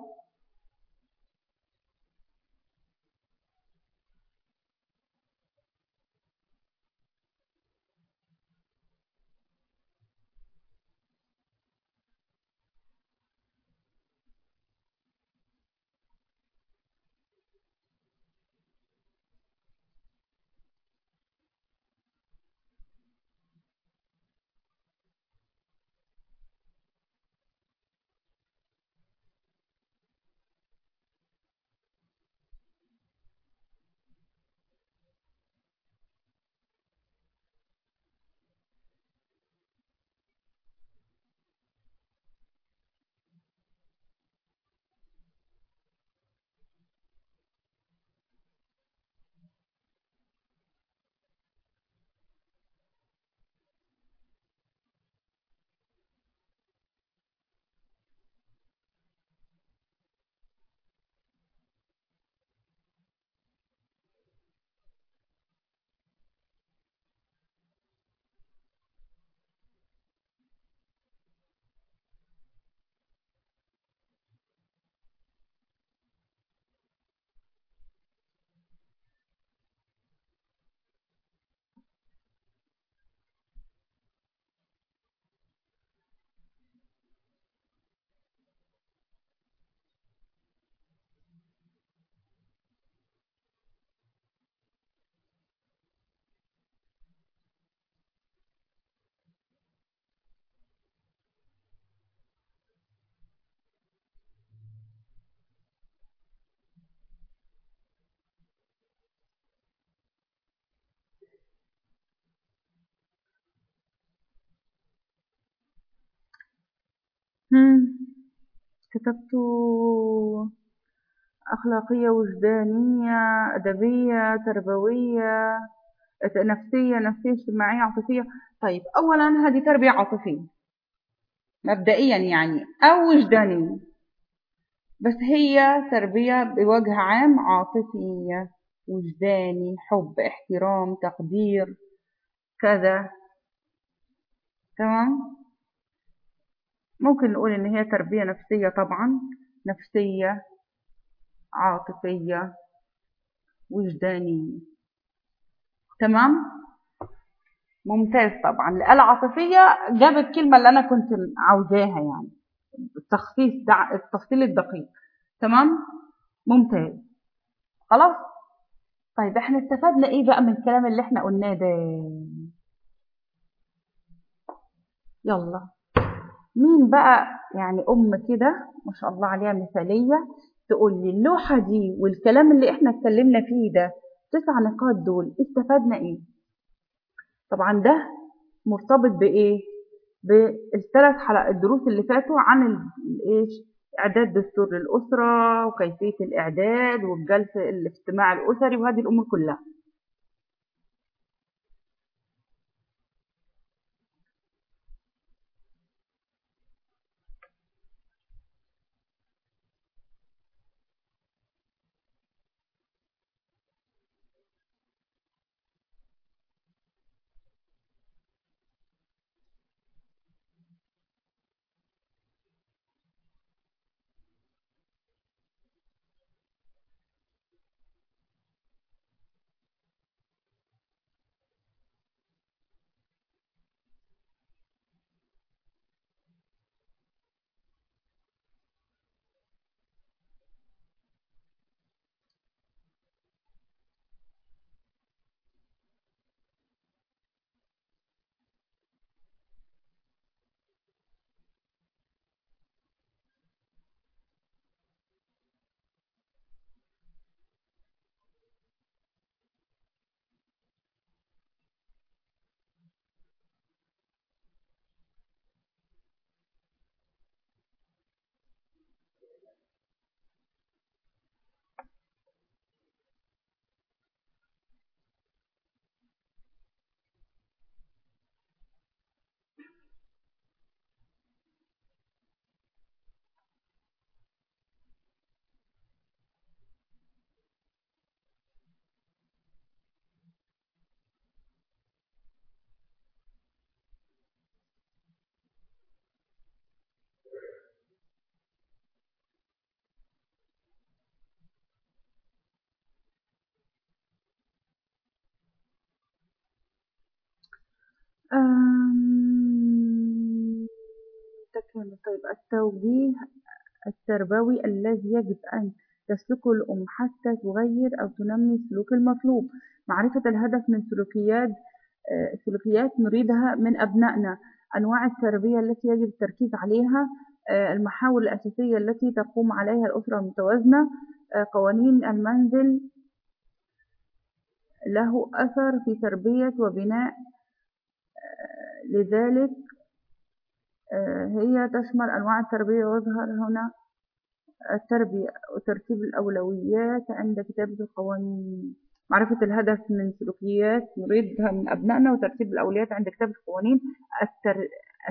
هم. كتبت أخلاقية وجدانية أدبية تربوية نفسية نفسية اجتماعية عاطفية طيب أولا هذه تربية عاطفية مبدئيا يعني أو وجدانية بس هي تربية بوجه عام عاطفية وجداني حب احترام تقدير كذا تمام ممكن نقول ان هي تربية نفسية طبعا نفسية عاطفية وجدانية تمام ممتاز طبعا العاطفية جابت الكلمة اللي أنا كنت عاوزاها يعني التخصيص دع... التفصيل الدقيق تمام ممتاز خلاص طيب احنا استفدنا ايه بقى من الكلام اللي احنا قلناه ده يلا مين بقى يعني ام كده ما شاء الله عليها مثالية تقول لي اللوحة دي والكلام اللي احنا اتكلمنا فيه ده تسع نقاط دول استفدنا ايه طبعا ده مرتبط بايه بالثلاث حلقات الدروس اللي فاتوا عن ايش اعداد دستور للاسره وكيفيه الاعداد والجلسه الاجتماع الاسري وهذه الامور كلها تكمل طيب التوجيه التربوي الذي يجب أن تسلكه الأم حتى تغير أو تنمي السلوك المطلوب معرفة الهدف من سلوكيات سلوكيات نريدها من أبنائنا أنواع التربية التي يجب التركيز عليها المحاور الأساسية التي تقوم عليها الأسرة المتوازنة قوانين المنزل له أثر في تربية وبناء لذلك هي تشمل أنواع التربية ويظهر هنا التربية وترتيب الأولويات عند كتابة القوانين معرفة الهدف من سلوكيات نريدها من أبنائنا وترتيب الأولويات عند كتابة القوانين التر...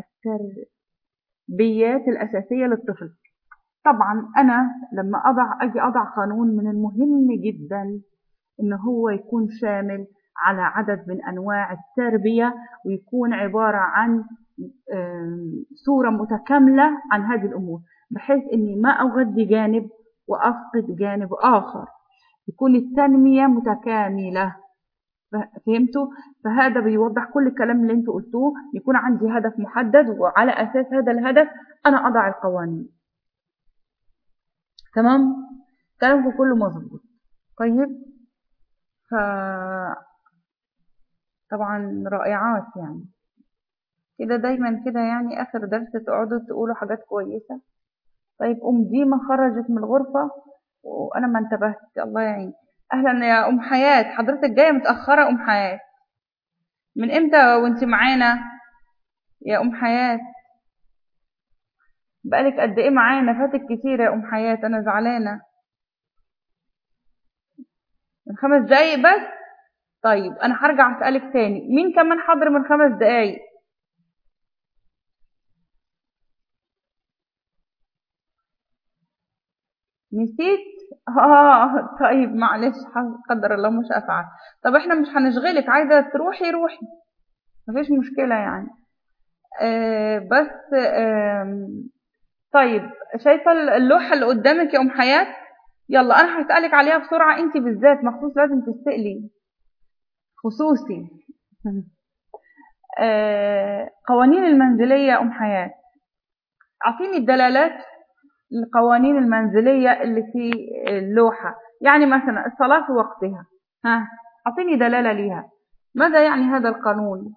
التربيات الأساسية للطفل طبعا أنا لما أضع أجي أضع قانون من المهم جدا إن هو يكون شامل على عدد من أنواع التربية ويكون عبارة عن صورة متكاملة عن هذه الأمور بحيث أني ما أغذي جانب وأفقد جانب آخر يكون التنمية متكاملة فهمتوا؟ فهذا بيوضح كل الكلام اللي انتوا قلتوه يكون عندي هدف محدد وعلى أساس هذا الهدف أنا أضع القوانين تمام؟ كلامكم كله مظبوط طيب ف طبعا رائعات يعني كده دايما كده يعني اخر درس تقعدوا تقولوا حاجات كويسة طيب ام ديما خرجت من الغرفة وانا ما انتبهت الله يعين اهلا يا ام حياة حضرتك جاية متأخرة ام حياة من امتى وانت معانا يا ام حياة بقالك قد ايه معانا فاتك كتير يا ام حياة انا زعلانة من خمس دقايق بس طيب انا هرجع اسألك تاني مين كمان حاضر من خمس دقايق نسيت اه طيب معلش قدر الله مش افعل طب احنا مش هنشغلك عايزه تروحي روحي مفيش مشكله يعني آه بس آه طيب شايفه اللوحه اللي قدامك يا ام حياه يلا انا هسالك عليها بسرعه انت بالذات مخصوص لازم تستقلي خصوصي آه قوانين المنزليه يا ام حياه اعطيني الدلالات القوانين المنزلية اللي في اللوحة يعني مثلا الصلاة في وقتها ها أعطيني دلالة ليها ماذا يعني هذا القانون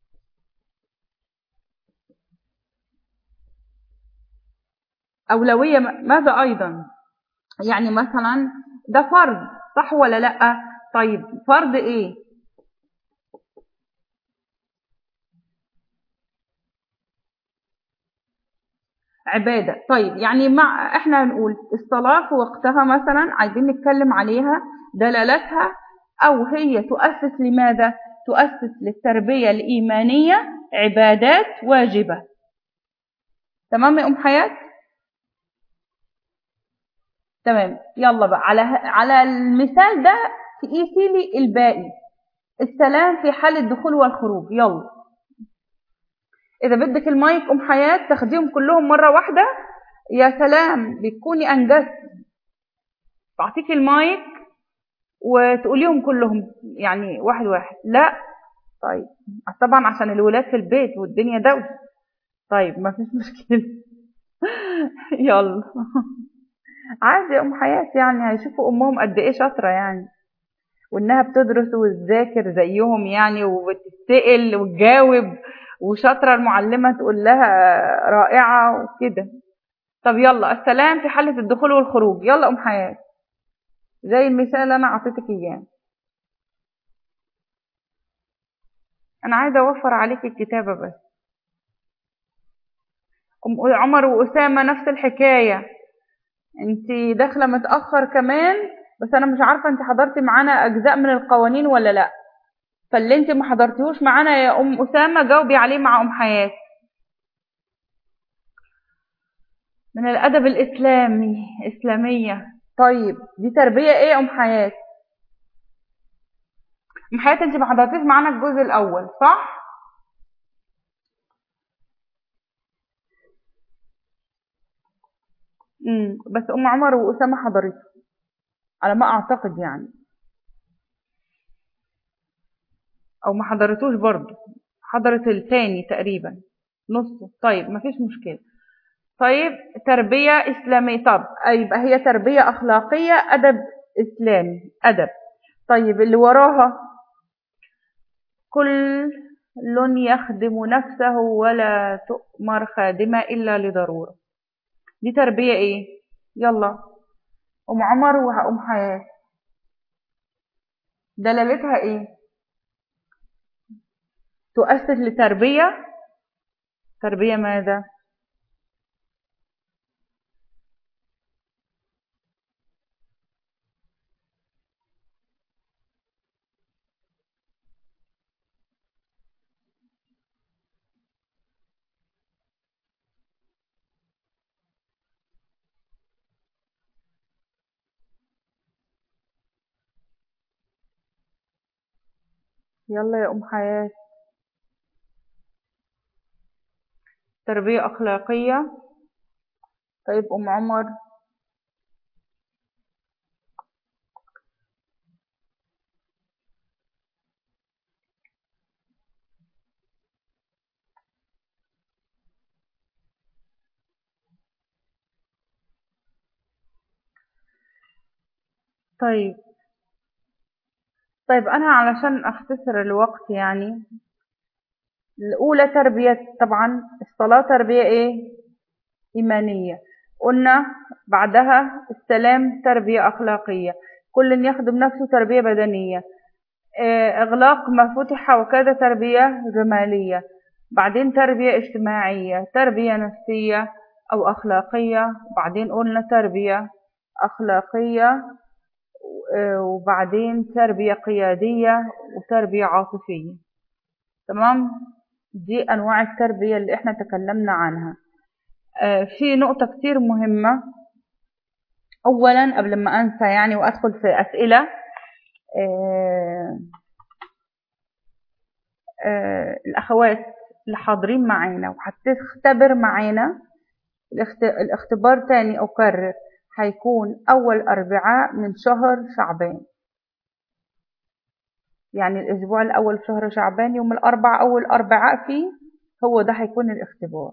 أولوية ماذا أيضا يعني مثلا ده فرض صح ولا لأ طيب فرض إيه عبادة طيب يعني مع احنا نقول الصلاة في وقتها مثلا عايزين نتكلم عليها دلالتها او هي تؤسس لماذا تؤسس للتربية الإيمانية عبادات واجبة تمام يا أم حياة تمام يلا بقى على على المثال ده تقيسي لي الباقي السلام في حال الدخول والخروج يلا اذا بدك المايك ام حياه تاخديهم كلهم مره واحده يا سلام بتكوني انجزت بعطيكي المايك وتقوليهم كلهم يعني واحد واحد لا طيب طبعا عشان الولاد في البيت والدنيا دوشه طيب ما فيش مشكله يلا عادي يا ام حياه يعني هيشوفوا امهم قد ايه شاطره يعني وانها بتدرس وتذاكر زيهم يعني وبتسال وتجاوب وشاطرة المعلمة تقول لها رائعة وكده طب يلا السلام في حالة الدخول والخروج يلا أم حياة زي المثال اللي أنا أعطيتك إياه أنا عايزة أوفر عليك الكتابة بس أم عمر وأسامة نفس الحكاية انت داخلة متأخر كمان بس أنا مش عارفة انت حضرتي معانا أجزاء من القوانين ولا لأ فاللي انت ما حضرتيهوش معانا يا ام اسامه جاوبي عليه مع ام حياه من الادب الاسلامي اسلاميه طيب دي تربيه ايه يا ام حياه ام حياه انت ما حضرتيش معانا الجزء الاول صح امم بس ام عمر واسامه حضرته على ما اعتقد يعني او ما حضرتوش برضه حضرت الثاني تقريبا نصه طيب ما فيش مشكله طيب تربية إسلامية طب يبقى هي تربية أخلاقية أدب إسلامي أدب طيب اللي وراها كل يخدم نفسه ولا تؤمر خادمة إلا لضرورة دي تربية إيه يلا أم عمر وأم حياة دلالتها إيه تؤسس لتربية تربية ماذا يلا يا أم حياة تربية أخلاقية طيب أم عمر طيب طيب أنا علشان أختصر الوقت يعني الأولى تربية طبعا الصلاة تربية إيه إيمانية قلنا بعدها السلام تربية أخلاقية كل يخدم نفسه تربية بدنية إغلاق ما فتح وكذا تربية جمالية بعدين تربية اجتماعية تربية نفسية أو أخلاقية وبعدين قلنا تربية أخلاقية وبعدين تربية قيادية وتربية عاطفية تمام دي أنواع التربية اللي احنا تكلمنا عنها في نقطة كتير مهمة أولا قبل ما أنسى يعني وأدخل في أسئلة الأخوات اللي حاضرين معانا وهتختبر معانا الاختبار تاني أكرر هيكون أول أربعاء من شهر شعبان يعني الأسبوع الأول في شهر شعبان يوم الأربع أول أربعاء فيه هو ده هيكون الاختبار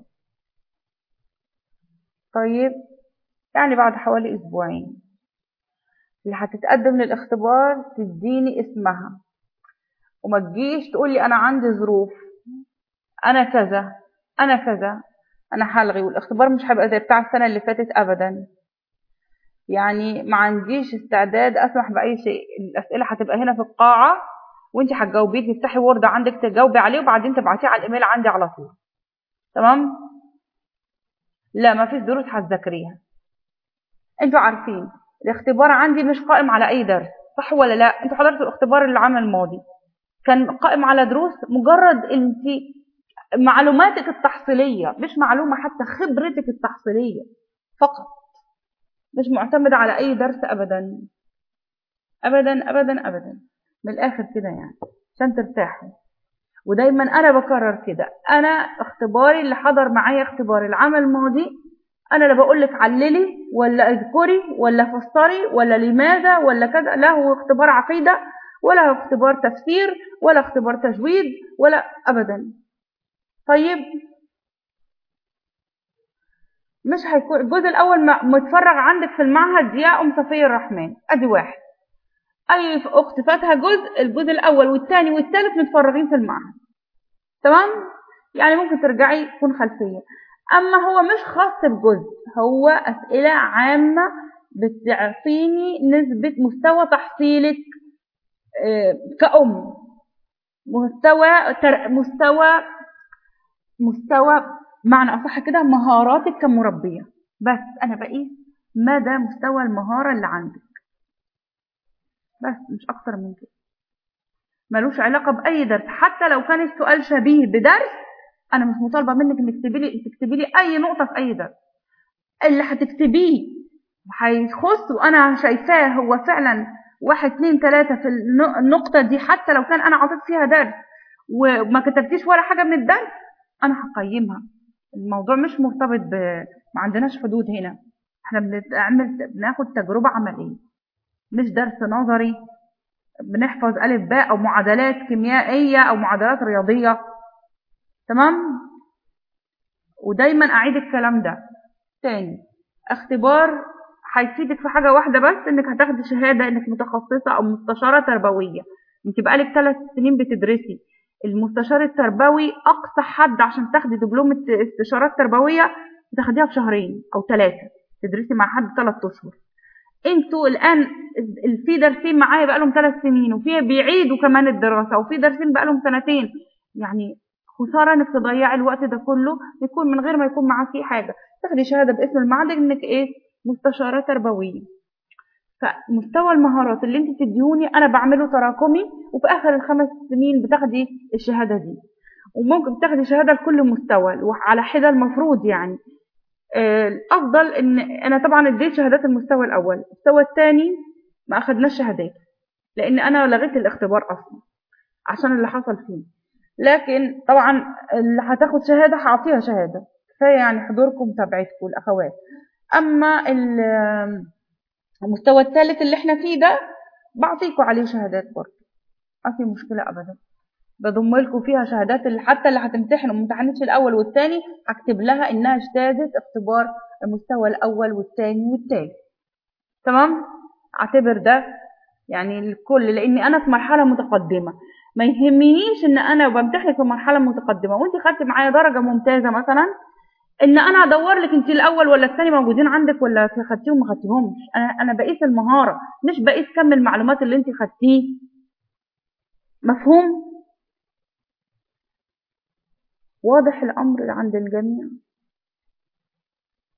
طيب يعني بعد حوالي أسبوعين اللي هتتقدم للاختبار تديني اسمها وما تجيش تقولي أنا عندي ظروف أنا كذا أنا كذا أنا هلغي والاختبار مش هيبقى زي بتاع السنة اللي فاتت أبدا يعني ما عنديش استعداد أسمح بأي شيء الأسئلة هتبقى هنا في القاعة وانت هتجاوبيه تفتحي وورد عندك تجاوبي عليه وبعدين تبعتيه على الايميل عندي على طول تمام لا ما فيش دروس هتذاكريها انتوا عارفين الاختبار عندي مش قائم على اي درس صح ولا لا انتوا حضرتوا الاختبار العام الماضي كان قائم على دروس مجرد انت معلوماتك التحصيليه مش معلومه حتى خبرتك التحصيليه فقط مش معتمد على اي درس ابدا ابدا ابدا ابدا من الاخر كده يعني عشان ترتاحوا ودايما انا بكرر كده انا اختباري اللي حضر معايا اختبار العام الماضي انا لا بقول لك عللي ولا اذكري ولا فسري ولا لماذا ولا كذا لا هو اختبار عقيده ولا هو اختبار تفسير ولا اختبار تجويد ولا ابدا طيب مش هيكون الجزء الاول متفرغ عندك في المعهد يا ام صفيه الرحمن ادي واحد اي اخت فاتها جزء الجزء الاول والثاني والثالث متفرغين في المعهد تمام يعني ممكن ترجعي تكون خلفيه اما هو مش خاص بجزء هو اسئله عامه بتعطيني نسبه مستوى تحصيلك كأم مستوى تر... مستوى مستوى معنى اصح كده مهاراتك كمربيه بس انا بقيس مدى مستوى المهاره اللي عندك بس مش اكتر من كده ملوش علاقه باي درس حتى لو كان السؤال شبيه بدرس انا مش مطالبه منك انك تكتبي لي تكتبي لي اي نقطه في اي درس اللي هتكتبيه هيخص وانا شايفاه هو فعلا واحد اتنين تلاته في النقطه دي حتى لو كان انا عطيت فيها درس وما كتبتيش ولا حاجه من الدرس انا هقيمها الموضوع مش مرتبط ب ما عندناش حدود هنا احنا بنعمل بناخد تجربه عمليه مش درس نظري بنحفظ ألف باء أو معادلات كيميائية أو معادلات رياضية تمام ودايما أعيد الكلام ده تاني اختبار هيفيدك في حاجة واحدة بس إنك هتاخدي شهادة إنك متخصصة أو مستشارة تربوية أنت بقالك ثلاث سنين بتدرسي المستشار التربوي أقصى حد عشان تاخدي دبلومة استشارات تربوية بتاخديها في شهرين أو ثلاثة تدرسي مع حد ثلاث أشهر انتوا الان في دارسين معايا بقالهم ثلاث سنين وفي بيعيدوا كمان الدراسه وفي دارسين بقالهم سنتين يعني خساره انك تضيعي الوقت ده كله يكون من غير ما يكون معاكي حاجه تاخدي شهاده باسم المعهد انك ايه مستشاره تربويه فمستوى المهارات اللي انت تديهوني انا بعمله تراكمي وفي اخر الخمس سنين بتاخدي الشهاده دي وممكن تاخدي شهاده لكل مستوى على حده المفروض يعني الافضل ان انا طبعا اديت شهادات المستوى الاول المستوى الثاني ما اخدناش شهادات لان انا لغيت الاختبار اصلا عشان اللي حصل فيه لكن طبعا اللي هتاخد شهاده هعطيها شهاده كفايه يعني حضوركم ومتابعتكم الاخوات اما المستوى الثالث اللي احنا فيه ده بعطيكم عليه شهادات برضه ما في مشكله ابدا بضم لكم فيها شهادات اللي حتى اللي هتمتحن وما امتحنتش الاول والثاني هكتب لها انها اجتازت اختبار المستوى الاول والثاني والثالث تمام اعتبر ده يعني الكل لاني انا في مرحله متقدمه ما يهمنيش ان انا بمتحنك في مرحله متقدمه وانت خدتي معايا درجه ممتازه مثلا ان انا ادور لك انت الاول ولا الثاني موجودين عندك ولا خدتيهم ما خدتيهمش انا انا بقيس المهاره مش بقيس كم المعلومات اللي انت خدتيه مفهوم واضح الأمر عند الجميع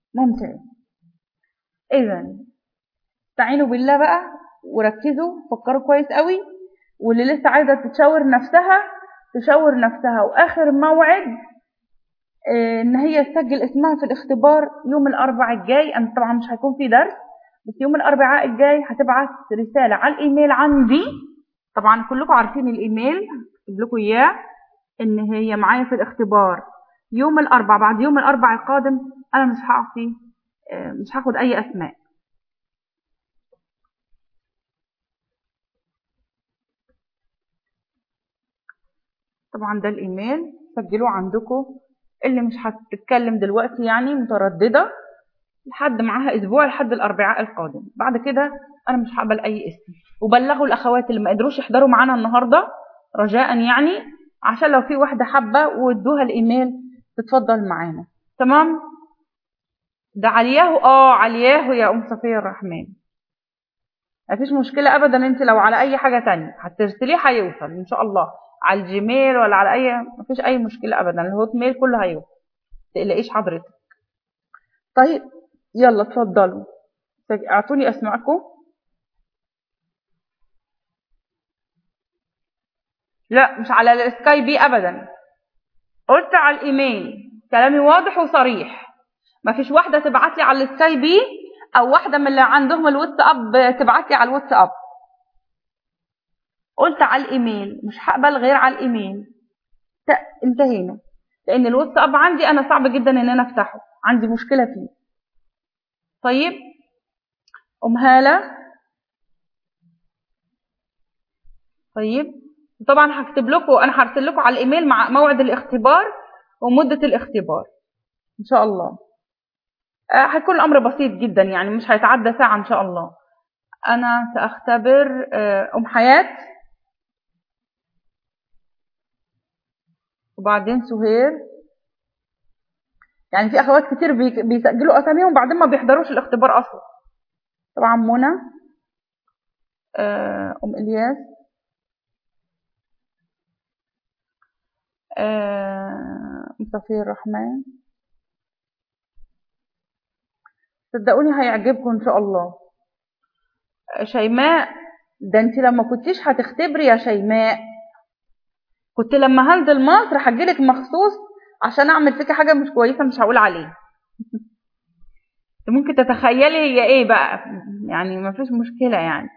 ممتاز اذا استعينوا بالله بقى وركزوا فكروا كويس قوي واللي لسه عايزه تشاور نفسها تشاور نفسها واخر موعد آه، ان هي تسجل اسمها في الاختبار يوم الاربعاء الجاي انا طبعا مش هيكون في درس بس يوم الاربعاء الجاي هتبعت رساله على الايميل عندي طبعا كلكم عارفين الايميل اكتب لكم اياه ان هي معايا في الاختبار يوم الاربعاء بعد يوم الاربعاء القادم انا مش هعطي آه، مش هاخد اي اسماء طبعا ده الايميل سجلوه عندكم اللي مش هتتكلم دلوقتي يعني مترددة لحد معاها اسبوع لحد الاربعاء القادم بعد كده انا مش هقبل اي اسم وبلغوا الاخوات اللي ما قدروش يحضروا معانا النهارده رجاء يعني عشان لو في واحده حابه وادوها الايميل تتفضل معانا تمام ده علياهو اه علياهو يا ام صفيه الرحمن مفيش مشكله ابدا انت لو على اي حاجه تانية هترسليه هيوصل ان شاء الله على الجيميل ولا على اي مفيش اي مشكله ابدا الهوت ميل كله هيوصل تقلقيش حضرتك طيب يلا اتفضلوا اعطوني اسماءكم لا مش على السكاي بي ابدا قلت على الايميل كلامي واضح وصريح مفيش واحده تبعت لي على السكاي بي او واحده من اللي عندهم الواتساب تبعت لي على الواتساب قلت على الايميل مش هقبل غير على الايميل انتهينا لان الواتساب عندي انا صعب جدا ان انا افتحه عندي مشكله فيه طيب ام هاله طيب طبعا هكتب لكم انا هرسل لكم على الايميل مع موعد الاختبار ومده الاختبار ان شاء الله آه، هيكون الامر بسيط جدا يعني مش هيتعدى ساعه ان شاء الله انا ساختبر آه، ام حياه وبعدين سهير يعني في اخوات كتير بيسجلوا اساميهم وبعدين ما بيحضروش الاختبار اصلا طبعا منى آه، ام الياس آه، مصطفى الرحمن صدقوني هيعجبكم ان شاء الله شيماء ده انت لما كنتيش هتختبري يا شيماء كنت لما هنزل مصر هجيلك مخصوص عشان اعمل فيكي حاجه مش كويسه مش هقول عليها ممكن تتخيلي هي ايه بقى يعني ما فيش مشكله يعني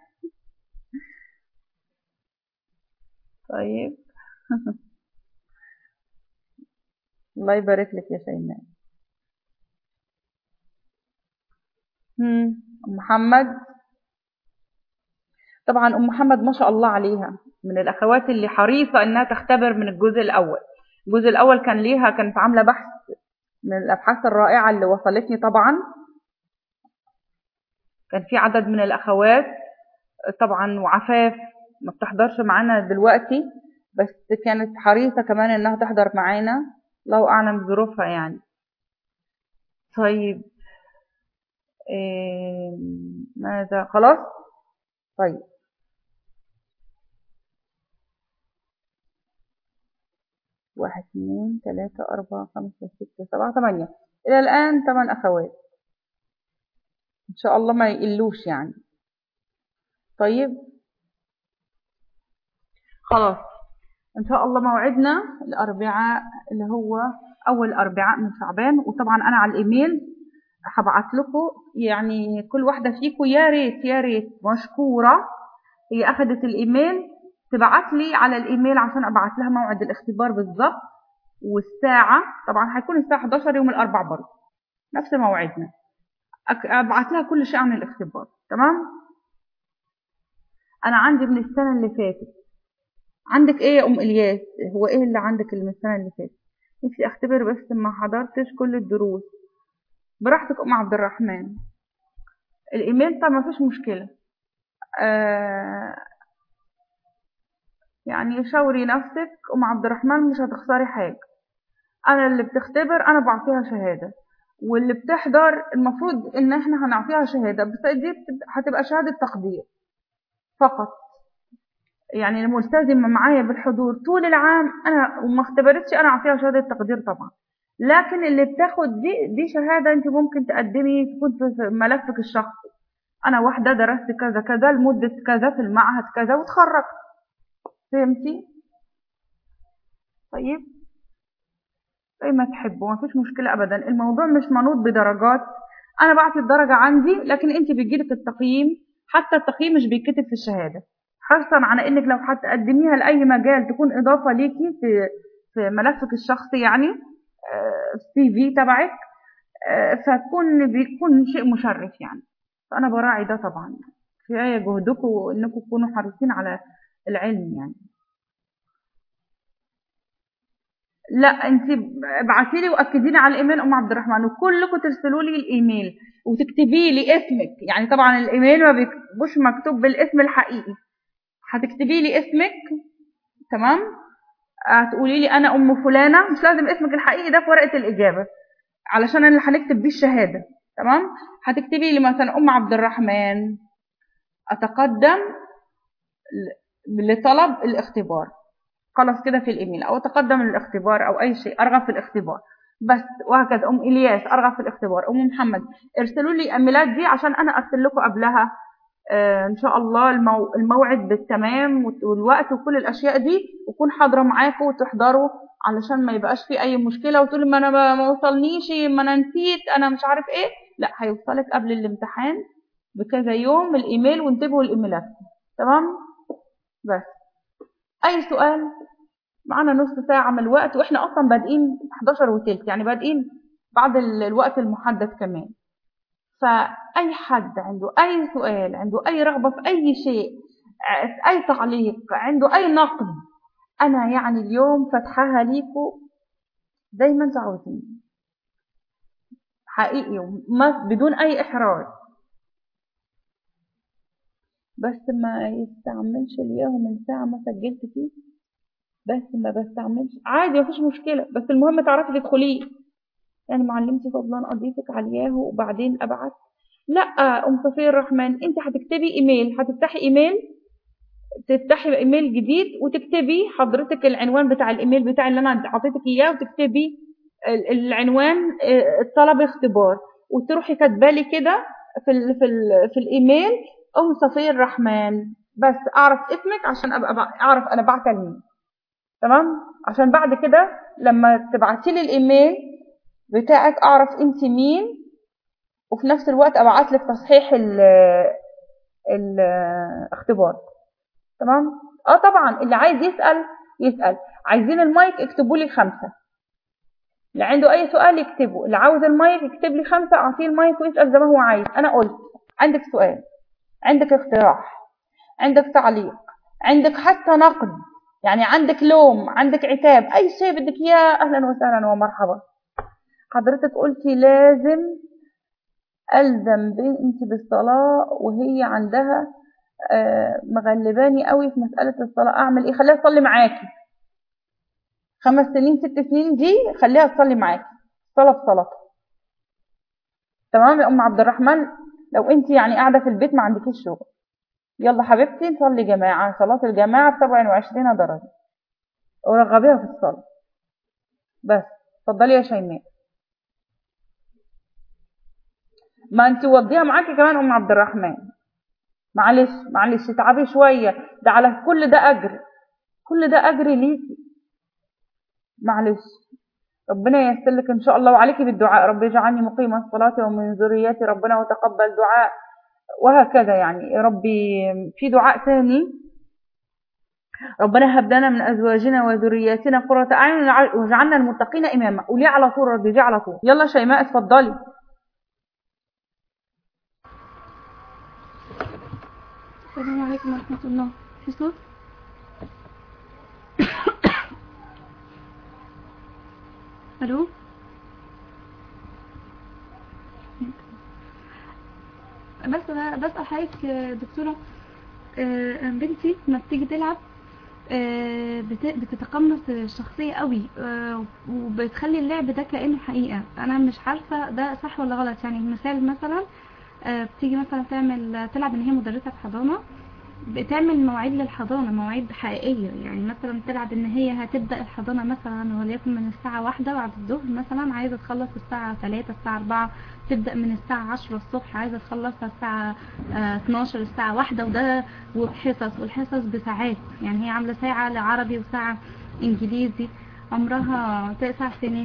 طيب الله يبارك لك يا شيماء محمد طبعا ام محمد ما شاء الله عليها من الاخوات اللي حريصه انها تختبر من الجزء الاول الجزء الاول كان ليها كانت عامله بحث من الابحاث الرائعه اللي وصلتني طبعا كان في عدد من الاخوات طبعا وعفاف ما بتحضرش معانا دلوقتي بس كانت حريصه كمان انها تحضر معانا الله اعلم ظروفها يعني طيب إيه ماذا خلاص طيب واحد اثنين ثلاثة أربعة خمسة ستة سبعة ثمانية إلى الآن ثمان أخوات إن شاء الله ما يقلوش يعني طيب خلاص إن شاء الله موعدنا الأربعاء اللي هو أول أربعاء من شعبان وطبعا أنا على الإيميل هبعت لكم يعني كل واحدة فيكم يا ريت يا ريت مشكورة هي أخذت الإيميل تبعت لي على الايميل عشان ابعت لها موعد الاختبار بالظبط والساعة طبعا هيكون الساعة 11 يوم الأربع برضه نفس موعدنا أبعت لها كل شيء عن الاختبار تمام أنا عندي من السنة اللي فاتت عندك إيه يا أم إلياس هو إيه اللي عندك اللي من السنة اللي فاتت نفسي أختبر بس ما حضرتش كل الدروس براحتك أم عبد الرحمن الإيميل طب ما فيش مشكلة آه يعني شاوري نفسك ام عبد الرحمن مش هتخسري حاجه انا اللي بتختبر انا بعطيها شهاده واللي بتحضر المفروض ان احنا هنعطيها شهاده بس دي هتبقى شهاده تقدير فقط يعني الملتزمه معايا بالحضور طول العام انا وما اختبرتش انا اعطيها شهاده تقدير طبعا لكن اللي بتاخد دي دي شهادة انت ممكن تقدمي تكون في ملفك الشخصي انا واحدة درست كذا كذا لمدة كذا في المعهد كذا وتخرجت فهمتي طيب زي ما تحبوا ما فيش مشكلة ابدا الموضوع مش منوط بدرجات انا بعت الدرجة عندي لكن انت بيجيلك التقييم حتى التقييم مش بيتكتب في الشهادة حرصا على انك لو هتقدميها لاي مجال تكون اضافة ليكي في في ملفك الشخصي يعني السي في تبعك فتكون بيكون شيء مشرف يعني فانا براعي ده طبعا كفايه جهدكم انكم تكونوا حريصين على العلم يعني لا انت ابعتي لي واكدي لي على الايميل ام عبد الرحمن وكلكم ترسلوا لي الايميل وتكتبي لي اسمك يعني طبعا الايميل ما بيكتبوش مكتوب بالاسم الحقيقي هتكتبي لي اسمك تمام هتقولي لي انا ام فلانه مش لازم اسمك الحقيقي ده في ورقه الاجابه علشان اللي هنكتب بيه الشهاده تمام هتكتبي لي مثلا ام عبد الرحمن اتقدم لطلب الاختبار خلاص كده في الايميل او اتقدم للاختبار او اي شيء ارغب في الاختبار بس وهكذا ام الياس ارغب في الاختبار ام محمد ارسلوا لي الايميلات دي عشان انا ارسل لكم قبلها آه ان شاء الله المو... الموعد بالتمام والوقت وكل الاشياء دي وكون حاضره معاكم وتحضروا علشان ما يبقاش في اي مشكله وتقولي ما انا ما وصلنيش ما انا نسيت انا مش عارف ايه لا هيوصلك قبل الامتحان بكذا يوم الايميل وانتبهوا الايميلات تمام بس اي سؤال معانا نص ساعه من الوقت واحنا اصلا بادئين 11 وثلث يعني بادئين بعد الوقت المحدد كمان فأي حد عنده أي سؤال عنده أي رغبة في أي شيء أي تعليق عنده أي نقد أنا يعني اليوم فتحها ليكم زي ما انتوا عاوزين حقيقي ما بدون أي إحراج بس ما يستعملش الياهو من ساعة ما سجلت فيه بس ما بستعملش عادي مفيش مشكلة بس المهم تعرفي تدخليه يعني معلمتي فضلا اضيفك على الياهو وبعدين ابعت لا ام صفيه الرحمن انت هتكتبي ايميل هتفتحي ايميل تفتحي ايميل جديد وتكتبي حضرتك العنوان بتاع الايميل بتاع اللي انا اعطيتك اياه وتكتبي العنوان طلب اختبار وتروحي كاتبه لي كده في ال في ال في الايميل ام صفيه الرحمن بس اعرف اسمك عشان ابقى اعرف انا بعت لمين تمام عشان بعد كده لما تبعتي لي الايميل بتاعك اعرف انت مين وفي نفس الوقت ابعت لك تصحيح ال الاختبار تمام اه طبعا اللي عايز يسال يسال عايزين المايك اكتبوا لي خمسه اللي عنده اي سؤال يكتبه اللي عاوز المايك يكتب لي خمسه اعطيه المايك ويسال زي ما هو عايز انا قلت عندك سؤال عندك اقتراح عندك تعليق عندك حتى نقد يعني عندك لوم عندك عتاب اي شيء بدك اياه اهلا وسهلا ومرحبا حضرتك قلتي لازم ألزم بنتي بالصلاة وهي عندها مغلباني قوي في مسألة الصلاة أعمل إيه خليها تصلي معاكي خمس سنين ست سنين دي خليها تصلي معاكي صلاة بصلاتها تمام يا أم عبد الرحمن لو أنت يعني قاعدة في البيت ما عندكيش شغل يلا حبيبتي نصلي جماعة صلاة الجماعة ب 27 درجة ورغبيها في الصلاة بس اتفضلي يا شيماء ما انت وضيها معاكي كمان ام عبد الرحمن معلش معلش اتعبي شويه ده على كل ده اجر كل ده اجر ليكي معلش ربنا ييسر لك ان شاء الله وعليكي بالدعاء رب اجعلني مقيم الصلاه ومن ذريتي ربنا وتقبل دعاء وهكذا يعني ربي في دعاء ثاني ربنا هب لنا من ازواجنا وذرياتنا قرة اعين واجعلنا المتقين اماما قولي على طول ربي على طول يلا شيماء اتفضلي السلام عليكم ورحمة الله في صوت الو بس بسأل حضرتك دكتورة بنتي لما بتيجي تلعب بتتقمص الشخصية قوي وبتخلي اللعب ده كأنه حقيقة انا مش عارفة ده صح ولا غلط يعني مثال مثلا بتيجي مثلا تعمل تلعب ان هي مدرسة في حضانة بتعمل مواعيد للحضانة مواعيد حقيقية يعني مثلا تلعب ان هي هتبدأ الحضانة مثلا وليكن من الساعة واحدة بعد الظهر مثلا عايزة تخلص الساعة ثلاثة الساعة أربعة تبدأ من الساعة عشرة الصبح عايزة تخلصها الساعة آه، 12 الساعة واحدة وده وبحصص والحصص بساعات يعني هي عاملة ساعة لعربي وساعة انجليزي عمرها تسع سنين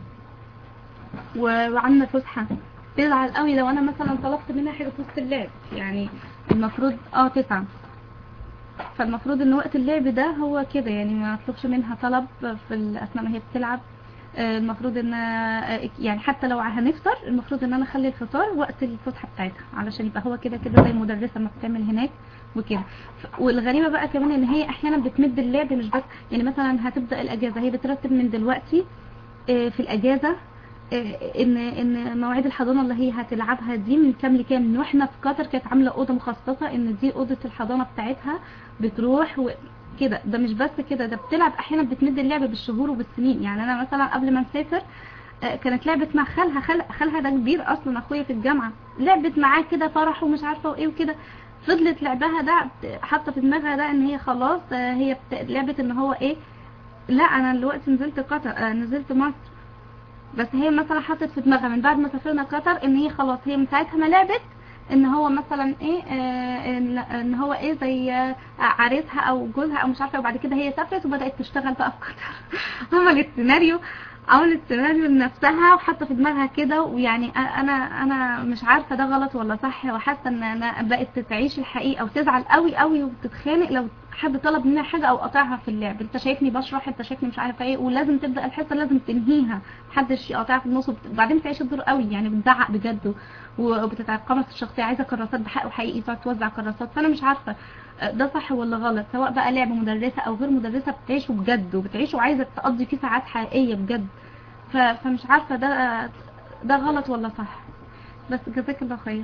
و- وعندنا فسحة تزعل قوي لو انا مثلا طلبت منها حاجة في وسط اللعب يعني المفروض اه تسعة فالمفروض ان وقت اللعب ده هو كده يعني ما اطلبش منها طلب في ال- اثناء ما هي بتلعب آه، المفروض ان آه، يعني حتى لو هنفطر المفروض ان انا اخلي الفطار وقت الفسحه بتاعتها علشان يبقى هو كده كده زي المدرسه ما بتعمل هناك وكده ف- والغريبه بقى كمان ان هي احيانا بتمد اللعب مش بس يعني مثلا هتبدا الاجازه هي بترتب من دلوقتي آه، في الاجازه آه، ان ان مواعيد الحضانه اللي هي هتلعبها دي من كام لكام من واحنا في قطر كانت عامله اوضه مخصصه ان دي اوضه الحضانه بتاعتها بتروح و... كده ده مش بس كده ده بتلعب احيانا بتمد اللعب بالشهور وبالسنين يعني انا مثلا قبل ما نسافر آه، كانت لعبت مع خالها خال خالها ده كبير اصلا اخويا في الجامعه لعبت معاه كده فرح ومش عارفه وايه وكده فضلت لعبها ده حاطه في دماغها ده ان هي خلاص آه، هي بت... لعبت ان هو ايه لا انا دلوقتي نزلت قطر آه، نزلت مصر بس هي مثلا حطت في دماغها من بعد ما سافرنا قطر ان هي خلاص هي من ساعتها ما لعبت ان هو مثلا ايه آه ان إن هو ايه زي آه، عريسها او جوزها او مش عارفه وبعد كده هي سافرت وبدات تشتغل بقى في قطر عملت سيناريو عملت سيناريو لنفسها وحاطه في دماغها كده ويعني أ- انا انا مش عارفه ده غلط ولا صح وحاسه ان انا بقت تعيش الحقيقه وتزعل قوي قوي وتتخانق لو حد طلب منها حاجه او قطعها في اللعب انت شايفني بشرح انت شايفني مش عارفه ايه ولازم تبدا الحصه لازم تنهيها محدش يقطعها في النص وبت- وبعدين بتعيش الدور قوي يعني بتزعق بجد وبتتقمص الشخصيه عايزه كراسات بحق وحقيقي تقعد توزع كراسات فانا مش عارفه آه، ده صح ولا غلط سواء بقى لعبه مدرسه او غير مدرسه بتعيشه بجد وبتعيشه وعايزه تقضي فيه ساعات حقيقيه بجد ف- فمش عارفه ده ده غلط ولا صح بس جزاك الله خير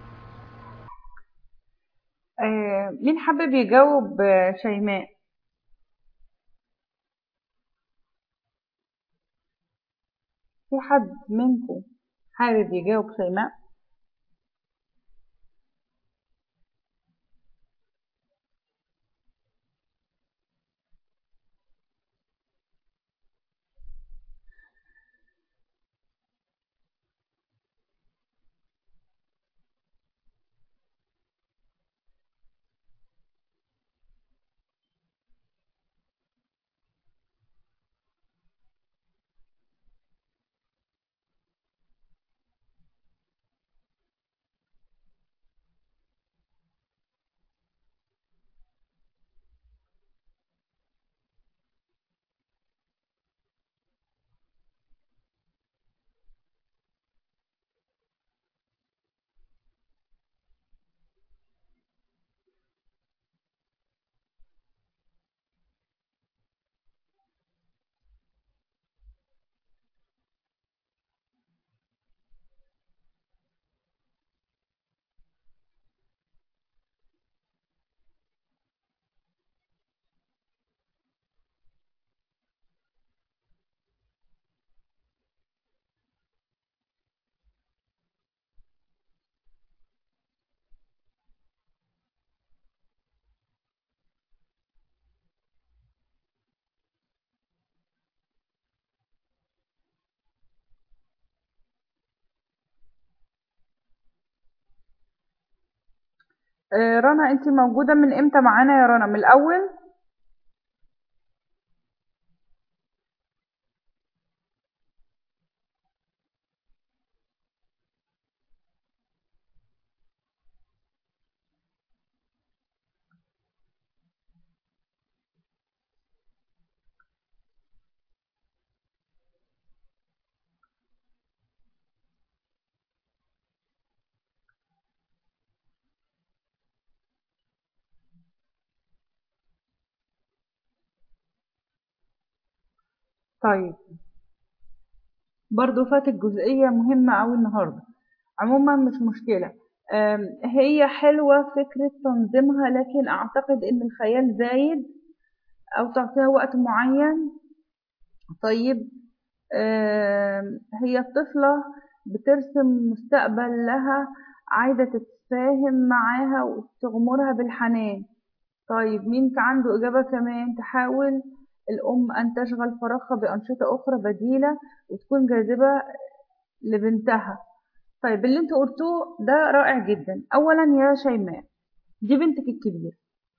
آه، مين حابب يجاوب آه، شيماء في حد منكم حابب يجاوب شيماء آه، رنا انت موجودة من امتى معانا يا رنا من الاول طيب برضو فاتت جزئية مهمة أوي النهاردة عموما مش مشكلة آم، هي حلوة فكرة تنظيمها لكن أعتقد إن الخيال زايد أو تعطيها وقت معين طيب آم، هي الطفلة بترسم مستقبل لها عايزة تتفاهم معاها وتغمرها بالحنان طيب مين في عنده إجابة كمان تحاول الأم أن تشغل فراغها بأنشطة أخرى بديلة وتكون جاذبة لبنتها طيب اللي انتوا قلتوه ده رائع جدا أولا يا شيماء دي بنتك الكبيرة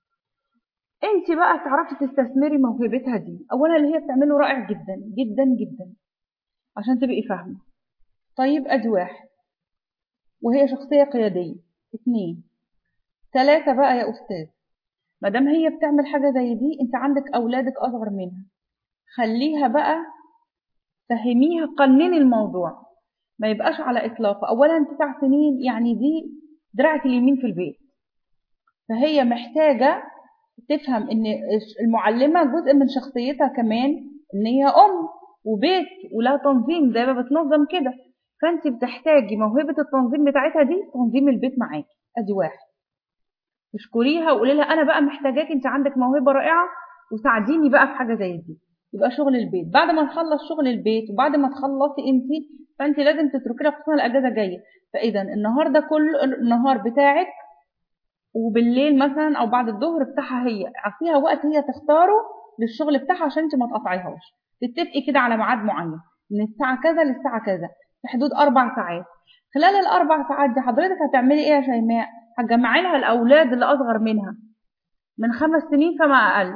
انت بقى تعرفي تستثمري موهبتها دي اولا اللي هي بتعمله رائع جدا جدا جدا عشان تبقي فاهمه طيب ادي واحد وهي شخصيه قياديه اتنين تلاتة بقى يا استاذ مادام هي بتعمل حاجه زي دي انت عندك اولادك اصغر منها خليها بقى فهميها قنني الموضوع ما يبقاش على اطلاقه اولا تسع سنين يعني دي دراعك اليمين في البيت فهي محتاجه تفهم ان المعلمه جزء من شخصيتها كمان ان هي ام وبيت ولها تنظيم زي ما بتنظم كده فانت بتحتاجي موهبه التنظيم بتاعتها دي تنظيم البيت معاكي ادي واحد اشكريها وقولي لها انا بقى محتاجاك انت عندك موهبه رائعه وساعديني بقى في حاجه زي دي يبقى شغل البيت بعد ما نخلص شغل البيت وبعد ما تخلصي انت فانت لازم تتركي لها خصوصا الاجازه جايه فاذا النهارده كل النهار بتاعك وبالليل مثلا او بعد الظهر بتاعها هي اعطيها وقت هي تختاره للشغل بتاعها عشان انت ما تقطعيهاش تتفقي كده على ميعاد معين من الساعه كذا للساعه كذا في حدود اربع ساعات خلال الاربع ساعات دي حضرتك هتعملي ايه يا شيماء هتجمعي لها الاولاد اللي اصغر منها من خمس سنين فما اقل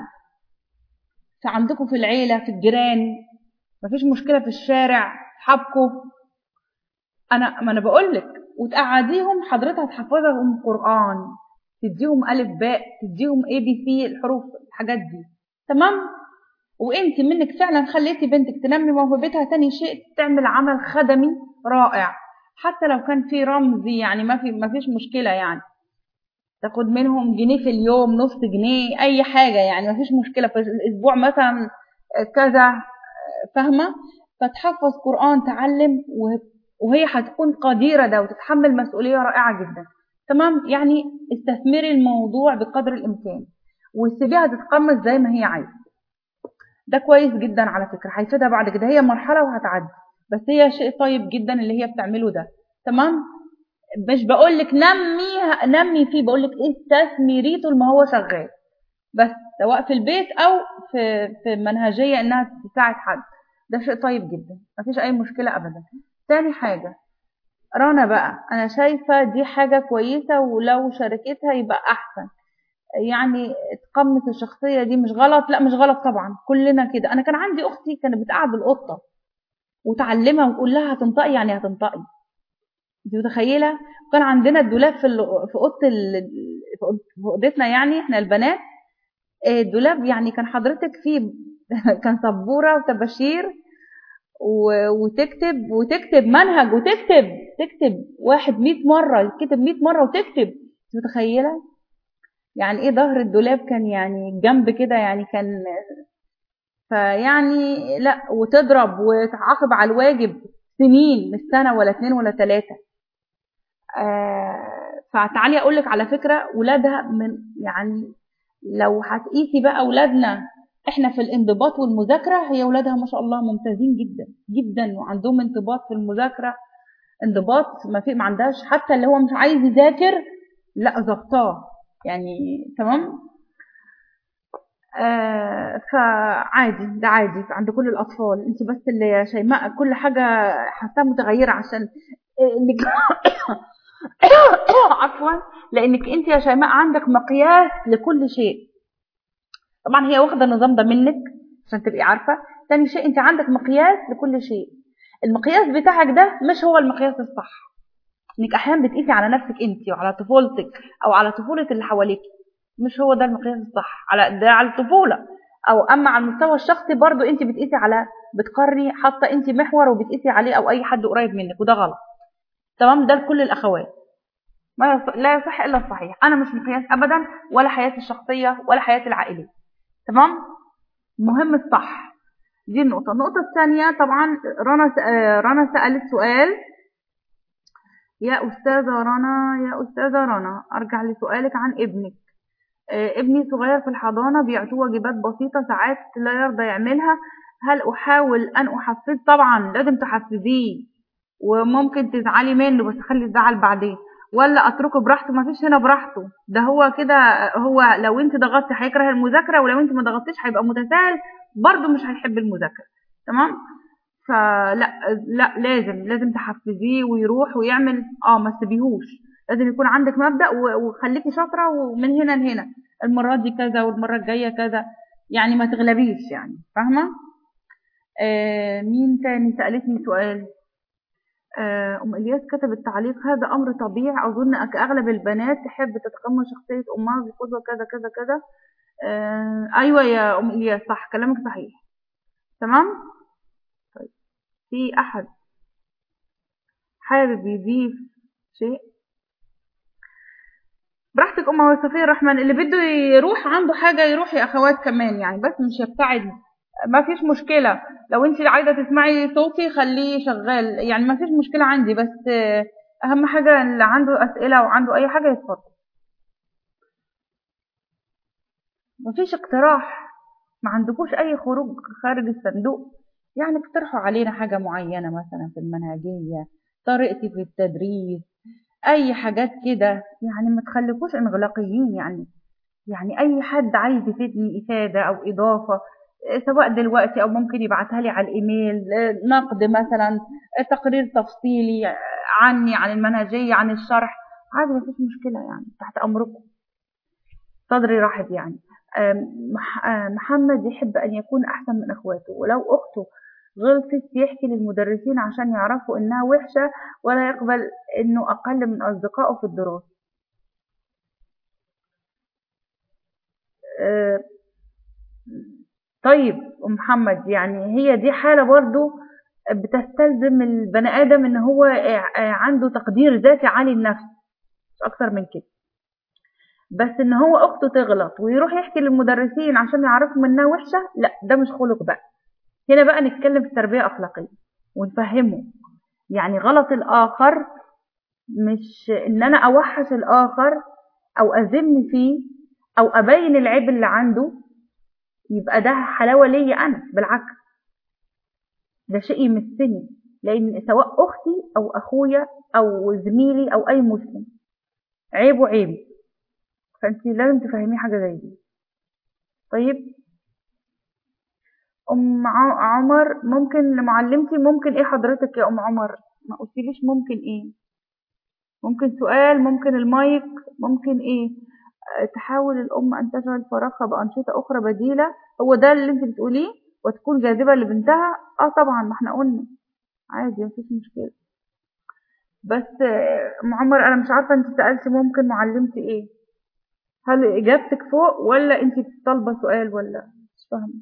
فعندكم في العيله في الجيران مفيش مشكله في الشارع اصحابكم انا ما انا بقول لك وتقعديهم حضرتك هتحفظهم قران تديهم ألف باء تديهم اي بي سي الحروف الحاجات دي تمام وانت منك فعلا خليتي بنتك تنمي موهبتها تاني شيء تعمل عمل خدمي رائع حتى لو كان في رمزي يعني ما في ما فيش مشكله يعني تاخد منهم جنيه في اليوم نص جنيه اي حاجه يعني ما فيش مشكله في الاسبوع مثلا كذا فاهمه فتحفظ قران تعلم وهي هتكون قديره ده وتتحمل مسؤوليه رائعه جدا تمام يعني استثمري الموضوع بقدر الامكان وسيبيها تتقمص زي ما هي عايزه ده كويس جدا على فكره هيفيدها بعد كده هي مرحله وهتعدي بس هي شيء طيب جدا اللي هي بتعمله ده تمام مش بقول لك نمي نمي فيه بقول لك استثمريه طول ما هو شغال بس سواء في البيت او في في منهجيه انها تساعد حد ده شيء طيب جدا مفيش اي مشكله ابدا تاني حاجه رنا بقى انا شايفه دي حاجه كويسه ولو شاركتها يبقى احسن يعني تقمص الشخصيه دي مش غلط لا مش غلط طبعا كلنا كده انا كان عندي اختي كانت بتقعد القطه وتعلمها وتقول لها هتنطقي يعني هتنطقي انت متخيله وكان عندنا الدولاب في في اوضه ال... في اوضتنا يعني احنا البنات الدولاب يعني كان حضرتك فيه كان سبوره وطباشير وتكتب وتكتب منهج وتكتب تكتب واحد مئة مرة يتكتب مئة مرة وتكتب متخيلة يعني ايه ظهر الدولاب كان يعني جنب كده يعني كان فيعني لا وتضرب وتعاقب على الواجب سنين مش سنة ولا اتنين ولا تلاتة آه فتعالي اقول لك على فكرة ولادها من يعني لو هتقيسي بقى اولادنا احنا في الانضباط والمذاكرة هي ولادها ما شاء الله ممتازين جدا جدا وعندهم انضباط في المذاكرة انضباط ما في ما عندهاش حتى اللي هو مش عايز يذاكر لا ظبطاه يعني تمام آه فعادي ده عادي عند كل الاطفال انت بس اللي يا شيماء كل حاجه حاساها متغيره عشان انك عفوا لانك انت يا شيماء عندك مقياس لكل شيء طبعا هي واخده النظام ده منك عشان تبقي عارفه تاني شيء انت عندك مقياس لكل شيء المقياس بتاعك ده مش هو المقياس الصح انك احيانا بتقيسي على نفسك انت وعلى طفولتك او على طفوله اللي حواليك مش هو ده المقياس الصح على ده على الطفوله او اما على المستوى الشخصي برضو انت بتقيسي على بتقري حاطه انت محور وبتقيسي عليه او اي حد قريب منك وده غلط تمام ده لكل الاخوات ما يصح لا يصح الا الصحيح انا مش مقياس ابدا ولا حياتي الشخصيه ولا حياتي العائليه تمام مهم الصح دي النقطة النقطة الثانية طبعا رنا رنا سألت سؤال يا أستاذة رنا يا أستاذة رنا أرجع لسؤالك عن ابنك ابني صغير في الحضانة بيعطوه واجبات بسيطة ساعات لا يرضى يعملها هل أحاول أن أحفز طبعا لازم تحفزيه وممكن تزعلي منه بس خلي الزعل بعدين ولا اتركه براحته ما فيش هنا براحته ده هو كده هو لو انت ضغطتي هيكره المذاكره ولو انت ما ضغطتيش هيبقى متساهل برضه مش هيحب المذاكره تمام فلا لا لازم لازم تحفزيه ويروح ويعمل اه ما تسيبيهوش لازم يكون عندك مبدأ و- وخليكي شاطرة ومن هنا لهنا المرة دي كذا والمرة الجاية كذا يعني ما تغلبيش يعني فاهمة آه مين تاني سألتني سؤال آه أم إلياس كتبت تعليق هذا أمر طبيعي أظن أك أغلب البنات تحب تتقمص شخصية أمها بقدوة كذا كذا كذا آه أيوة يا أم إلياس صح كلامك صحيح تمام طيب في أحد حابب يضيف شيء براحتك أم صفية الرحمن اللي بده يروح عنده حاجة يروح يا أخوات كمان يعني بس مش يبتعد ما فيش مشكلة لو انت عايزة تسمعي صوتي خليه شغال يعني ما فيش مشكلة عندي بس آه، أهم حاجة اللي عنده أسئلة وعنده أي حاجة يتفضل ما فيش اقتراح ما عندكوش أي خروج خارج الصندوق يعني اقترحوا علينا حاجة معينة مثلا في المنهجية طريقتي في التدريس أي حاجات كده يعني ما تخليكوش انغلاقيين يعني يعني أي حد عايز يفيدني إفادة أو إضافة آه، سواء دلوقتي أو ممكن يبعتها لي على الإيميل آه، نقد مثلا آه، تقرير تفصيلي آه، عني عن المنهجية عن الشرح عادي مفيش مشكلة يعني تحت أمركم صدري رحب يعني آم، مح- آه، محمد يحب أن يكون أحسن من إخواته ولو أخته غلطت يحكي للمدرسين عشان يعرفوا إنها وحشة ولا يقبل إنه أقل من أصدقائه في الدراسة آه، طيب أم محمد يعني هي دي حالة برضو بتستلزم البني آدم إن هو آه، آه، عنده تقدير ذاتي عالي النفس مش أكتر من كده بس إن هو أخته تغلط ويروح يحكي للمدرسين عشان يعرفوا منها وحشة لا ده مش خلق بقى هنا بقى نتكلم في تربية أخلاقية ونفهمه يعني غلط الآخر مش إن أنا أوحش الآخر أو أذم فيه أو أبين العيب اللي عنده يبقى ده حلاوة ليا أنا بالعكس ده شيء يمسني لأن سواء أختي أو أخويا أو زميلي أو أي مسلم عيبه عيبي فأنت لازم تفهميه حاجة زي دي طيب أم ع- عمر ممكن لمعلمتي ممكن إيه حضرتك يا أم عمر ما قلتليش ممكن إيه ممكن سؤال ممكن المايك ممكن إيه أه، تحاول الأم أن تشغل فراغها بأنشطة أخرى بديلة هو ده اللي أنت بتقوليه وتكون جاذبة لبنتها اه طبعا ما احنا قلنا عادي مفيش مشكلة بس آه، أم عمر أنا مش عارفة أنت سألتي ممكن معلمتي إيه هل إجابتك فوق ولا أنت طالبة سؤال ولا مش فاهمة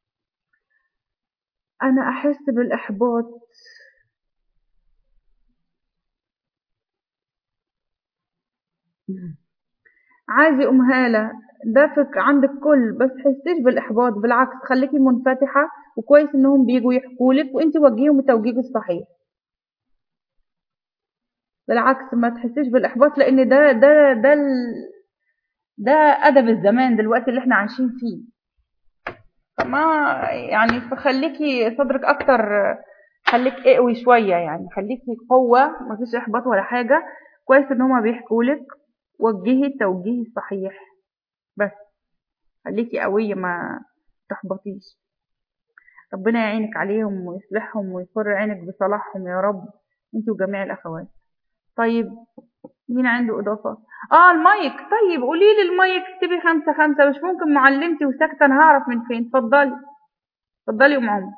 أنا أحس بالإحباط عادي أم هالة دافك عندك كل بس حسيش بالإحباط بالعكس خليكي منفتحة وكويس إنهم بيجوا يحكولك وأنت وجهيهم التوجيه الصحيح بالعكس ما تحسيش بالإحباط لأن ده ده ده ال- ده أدب الزمان دلوقتي اللي احنا عايشين فيه فما يعني فخليكي صدرك أكتر خليك اقوي شوية يعني خليكي قوة مفيش إحباط ولا حاجة كويس إن هما بيحكولك وجهي التوجيه الصحيح بس خليكي قوية ما تحبطيش ربنا يعينك عليهم ويصلحهم ويقر عينك بصلاحهم يا رب انت وجميع الأخوات طيب مين عنده إضافة اه المايك طيب قولي لي المايك اكتبي خمسة خمسة مش ممكن معلمتي وساكتة أنا هعرف من فين اتفضلي اتفضلي يا أم عمر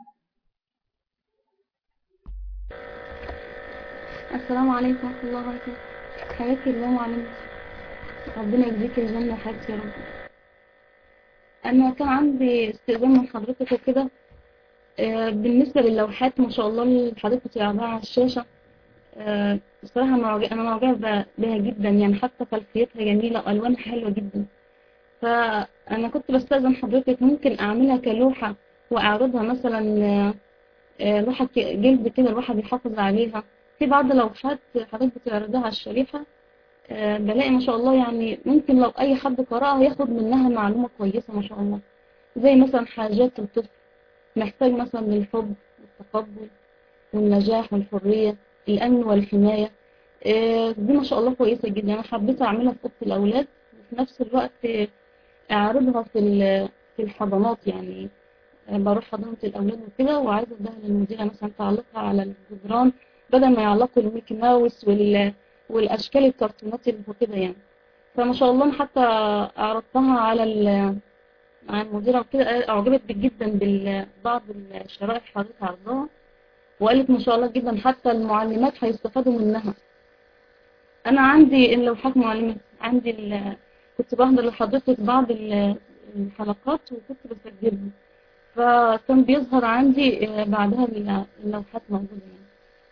السلام عليكم ورحمة الله وبركاته حياتي الله وعلمتي ربنا يجزيك الجنة حياتي يا رب أنا كان عندي استئذان من حضرتك وكده آه، بالنسبة للوحات ما شاء الله اللي حضرتك بتعرضها على الشاشة آه، بصراحة أنا معجبة أنا معجبة بها جدا يعني حتى خلفيتها جميلة وألوانها حلوة جدا فأنا كنت بستأذن حضرتك ممكن أعملها كلوحة وأعرضها مثلا آه، آه، لوحة ك- جلد كده الواحد يحافظ عليها في بعض اللوحات حضرتك بتعرضها على الشريحة آه، بلاقي ما شاء الله يعني ممكن لو أي حد قرأها ياخد منها معلومة كويسة ما شاء الله زي مثلا حاجات الطفل محتاج مثلا للحب والتقبل والنجاح والحرية الأمن والحماية آه، دي ما شاء الله كويسة جدا أنا حبيت أعملها في أوضة الأولاد وفي نفس الوقت آه، أعرضها في ال- في الحضانات يعني آه، بروح حضانة الأولاد وكده وعايزة أديها للمديرة مثلا تعلقها على الجدران بدل ما يعلقوا الميكي ماوس وال... والأشكال الكرتونات اللي وكده يعني فما شاء الله أنا حتى عرضتها على ال... مع المديرة وكده أعجبت جدا ببعض الشرائح حضرتك عرضها وقالت ما شاء الله جدا حتى المعلمات هيستفادوا منها انا عندي اللوحات معلمات عندي ال... كنت بحضر لحضرتك بعض ال- الحلقات وكنت بسجلها فكان بيظهر عندي آه، بعدها ال- اللوحات موجودة يعني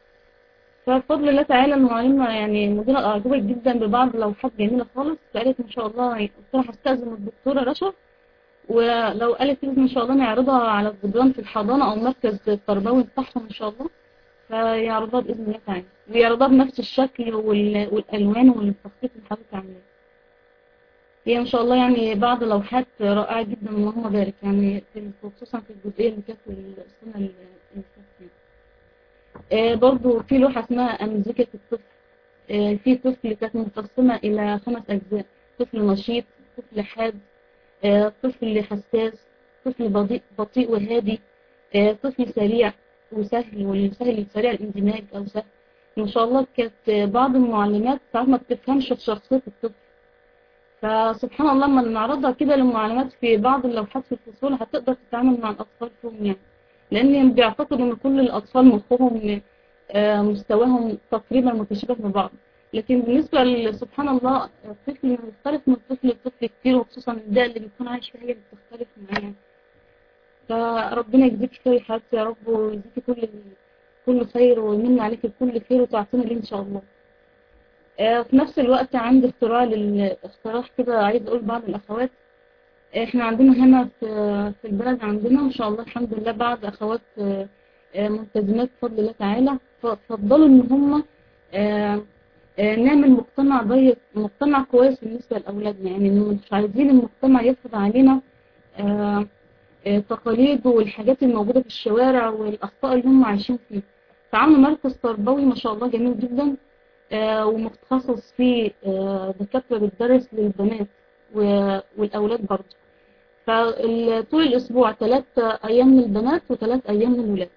فبفضل الله تعالى المعلمة يعني المديرة أعجبت جدا ببعض اللوحات جميلة خالص فقالت ما شاء الله قلت لها هستأذن الدكتورة رشا ولو قالت لي ان شاء الله نعرضها على الجدران في الحضانة او مركز التربوي بتاعهم ان شاء الله فيعرضها باذن الله تعالى ويعرضها بنفس الشكل وال- والالوان والتخطيط اللي حضرتك عاملاه هي ان شاء الله يعني بعض لوحات رائعة جدا اللهم بارك يعني في- خصوصا في الجزئية اللي كانت في السنة اللي اللي فاتت يعني. آه، برضو في لوحة اسمها أمزجة الطفل آه، في طفل كانت مقسمة إلى خمس أجزاء طفل نشيط طفل حاد آه، طفل حساس طفل بطيء, بطيء وهادي آه، طفل سريع وسهل والسهل سريع الاندماج أو سهل ما شاء الله كانت بعض المعلمات ساعات ما بتفهمش في شخصية الطفل فسبحان الله لما نعرضها كده للمعلمات في بعض اللوحات في الفصول هتقدر تتعامل مع الأطفال فيهم يعني لأن بيعتقدوا إن كل الأطفال مخهم آه، مستواهم تقريبا متشابه من بعض لكن بالنسبة ل- سبحان الله الطفل مختلف من طفل لطفل كتير وخصوصا البيئة اللي بيكون عايش فيها هي اللي بتختلف معاه يعني. فربنا يجزيك خير يا حبيبتي يا رب ويجزيكي كل كل خير ويمن عليك بكل خير وتعطينا ليه إن شاء الله. آه، في نفس الوقت عندي اختراع للاقتراح كده عايز أقول بعض الأخوات احنا عندنا هنا في في البلد عندنا ما شاء الله الحمد لله بعض أخوات آه، آه، ملتزمات بفضل الله تعالى ففضلوا إن هم آه، آه، نعمل مجتمع ضيق مجتمع كويس بالنسبة لأولادنا يعني مش عايزين المجتمع يفرض علينا آه، آه، تقاليده والحاجات الموجودة في الشوارع والأخطاء اللي هم عايشين فيه فعملوا مركز تربوي ما شاء الله جميل جدا آه، ومتخصص فيه آه، دكاترة بتدرس للبنات و- والأولاد برضه فطول الأسبوع ثلاث أيام للبنات وثلاث أيام للولاد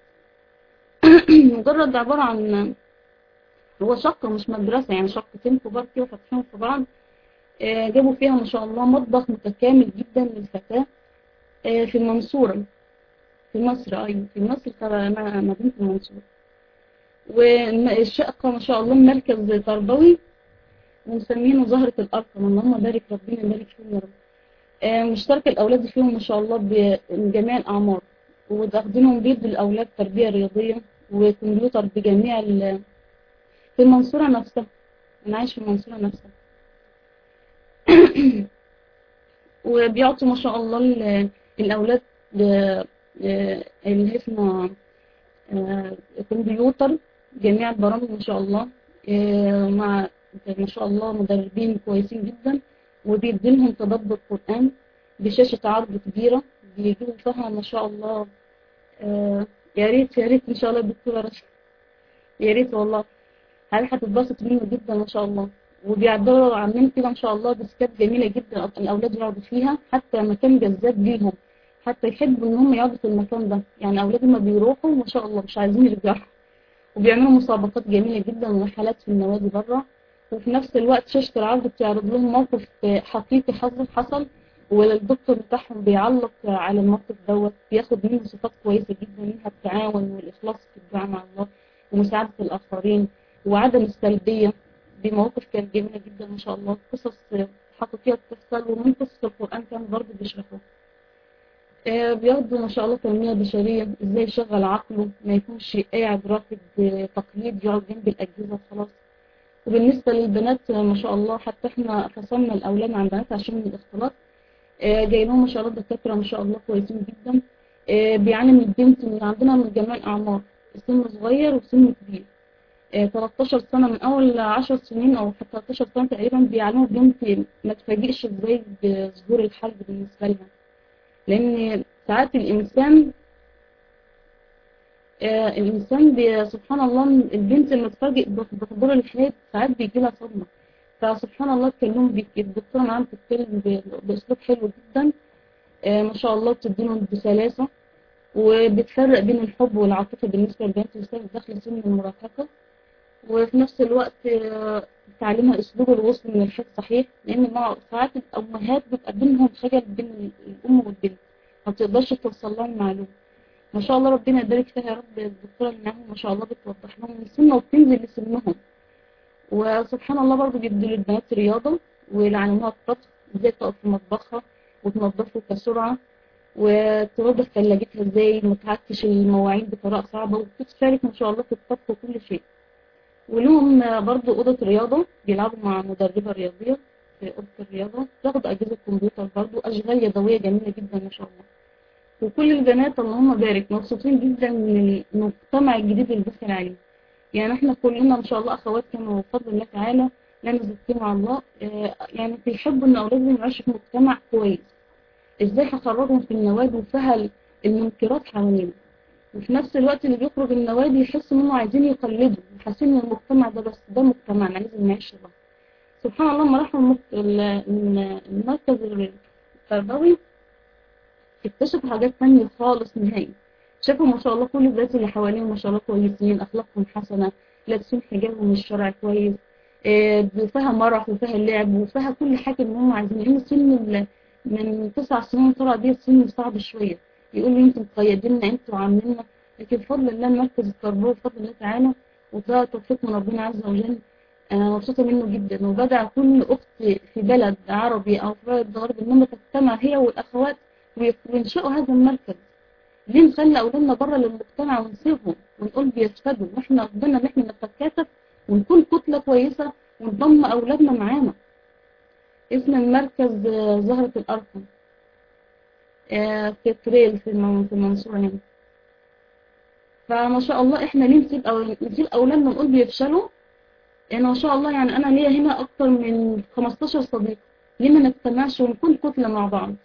مجرد عبارة عن هو شقة مش مدرسة يعني شقتين كبار كده فاتحين في بعض آه، جابوا فيها ما شاء الله مطبخ متكامل جدا للفتاة آه، في المنصورة في مصر أيوة في مصر تبع م- مدينة المنصورة والشقة ما شاء الله مركز تربوي ومسمينه زهرة الأرقم اللهم بارك ربنا يبارك فيهم يا رب آه، مشترك الأولاد فيهم ما شاء الله بجميع الأعمار واخدينهم بيدوا الأولاد تربية رياضية وكمبيوتر بجميع ال- في المنصورة نفسها أنا عايش في المنصورة نفسها وبيعطوا ما شاء الله ال- الأولاد ل- ل- اللي اسمه آه، كمبيوتر جميع البرامج ما شاء الله آه، مع ما شاء الله مدربين كويسين جدا وبيديلهم تدبر قرآن بشاشة عرض كبيرة بيجيبوا فيها ما شاء الله آه، يا ريت يا ريت إن شاء الله الدكتورة رشا يا ريت والله هل هتتبسط منه جدا ما شاء الله وبيعدلوا عاملين كده ما شاء الله ديسكات جميلة جدا الأولاد يقعدوا فيها حتى مكان جذاب ليهم حتى يحبوا إن هم يقعدوا في المكان ده يعني أولاد ما بيروحوا ما شاء الله مش عايزين يرجعوا وبيعملوا مسابقات جميلة جدا ورحلات في النوادي بره وفي نفس الوقت شاشة العرض بتعرض لهم موقف حقيقي حصل حصل والدكتور بتاعهم بيعلق على الموقف دوت بياخد منه صفات كويسة جدا منها التعاون والإخلاص في الدعاء مع الله ومساعدة الآخرين وعدم السلبية دي مواقف كانت جميلة جدا ما شاء الله قصص حقيقية بتحصل ومن قصص القرآن كان برضه بيشرحوها آه، بياخدوا ما شاء الله تنمية بشرية ازاي يشغل عقله ما يكونش قاعد راكب آه، تقليد يقعد جنب الأجهزة وخلاص وبالنسبة للبنات آه، ما شاء الله حتى احنا فصلنا الأولاد عن بنات عشان من الاختلاط آه، جايبهم ما شاء الله دكاترة ما شاء الله كويسين جدا آه، بيعلم البنت من عندنا من جميع الأعمار سن صغير وسن كبير آه، 13 سنة من أول 10 سنين أو حتى 13 سنة تقريبا بيعلموا البنت ما تفاجئش ازاي بظهور الحرب بالنسبة لها لأن ساعات الإنسان آه، الإنسان بي- سبحان الله البنت لما تفاجئ بح- بحضور الحيض ساعات بيجي لها صدمة فسبحان الله اتكلموا بي- الدكتورة معاهم بتتكلم ب- بأسلوب حلو جدا آه، ما شاء الله بتديهم بسلاسة وبتفرق بين الحب والعاطفة بالنسبة للبنت وهي داخلة سن المراهقة وفي نفس الوقت آه، تعليمها أسلوب الوصل من الحيض صحيح لأن مع ساعات الأمهات بيبقى بينهم خجل بين الأم والبنت ما بتقدرش توصل لها المعلومة ما شاء الله ربنا يبارك فيها يا رب الدكتورة اللي معاهم ما شاء الله بتوضح لهم السنة وبتنزل لسنهم وسبحان الله برضه بيدوا للبنات رياضة ويعلموها الطبخ ازاي تقف في مطبخها وتنظفه بسرعة وتنظف ثلاجتها ازاي ما تعكش المواعين بطريقة صعبة وبتشارك ما شاء الله في الطبخ وكل شيء ولهم برضه أوضة رياضة بيلعبوا مع مدربة رياضية في أوضة الرياضة تاخد أجهزة كمبيوتر برضه أشغال يدوية جميلة جدا ما شاء الله وكل البنات اللهم بارك مبسوطين جدا من المجتمع الجديد اللي داخل عليه يعني احنا كلنا ان شاء الله اخوات كانوا بفضل الله تعالى لا نزكي مع الله آه، يعني بيحبوا ان اولادهم يعيشوا في مجتمع كويس ازاي هخرجهم في النوادي وفيها المنكرات حوالينا وفي نفس الوقت اللي بيخرج النوادي يحس انهم عايزين يقلدوا حاسين ان المجتمع ده بس ده مجتمعنا لازم نعيش له سبحان الله لما راحوا المك- ال- ال- المركز التربوي اكتشفوا حاجات تانية خالص نهائي شافوا ما شاء الله كل الناس اللي حواليهم ما شاء الله كويسين اخلاقهم حسنه لابسين حجابهم الشرعي كويس آه، فيها مرح وفيها لعب وفيها كل حاجه ان هم عايزين لان سن ال- من تسع سنين طلع دي سن صعب شويه يقولوا انتوا مقيديننا انتوا عامليننا لكن بفضل الله مركز التربوي بفضل الله تعالى وده توفيق من ربنا عز وجل انا مبسوطه منه جدا وبدع كل اخت في بلد عربي او في بلد غربي انهم تجتمع هي والاخوات وينشئوا هذا المركز ليه نخلي اولادنا بره للمجتمع ونسيبهم ونقول بيفسدوا واحنا قدرنا ان احنا نتكاتف ونكون كتله كويسه ونضم اولادنا معانا اسم المركز آه، زهرة الأرقم آه، في تريل في الم- في المنصورة هنا فما شاء الله احنا ليه نسيب أو نسيب أولادنا نقول بيفشلوا يعني ما شاء الله يعني أنا ليا هنا أكتر من 15 صديق ليه ما نجتمعش ونكون كتلة مع بعض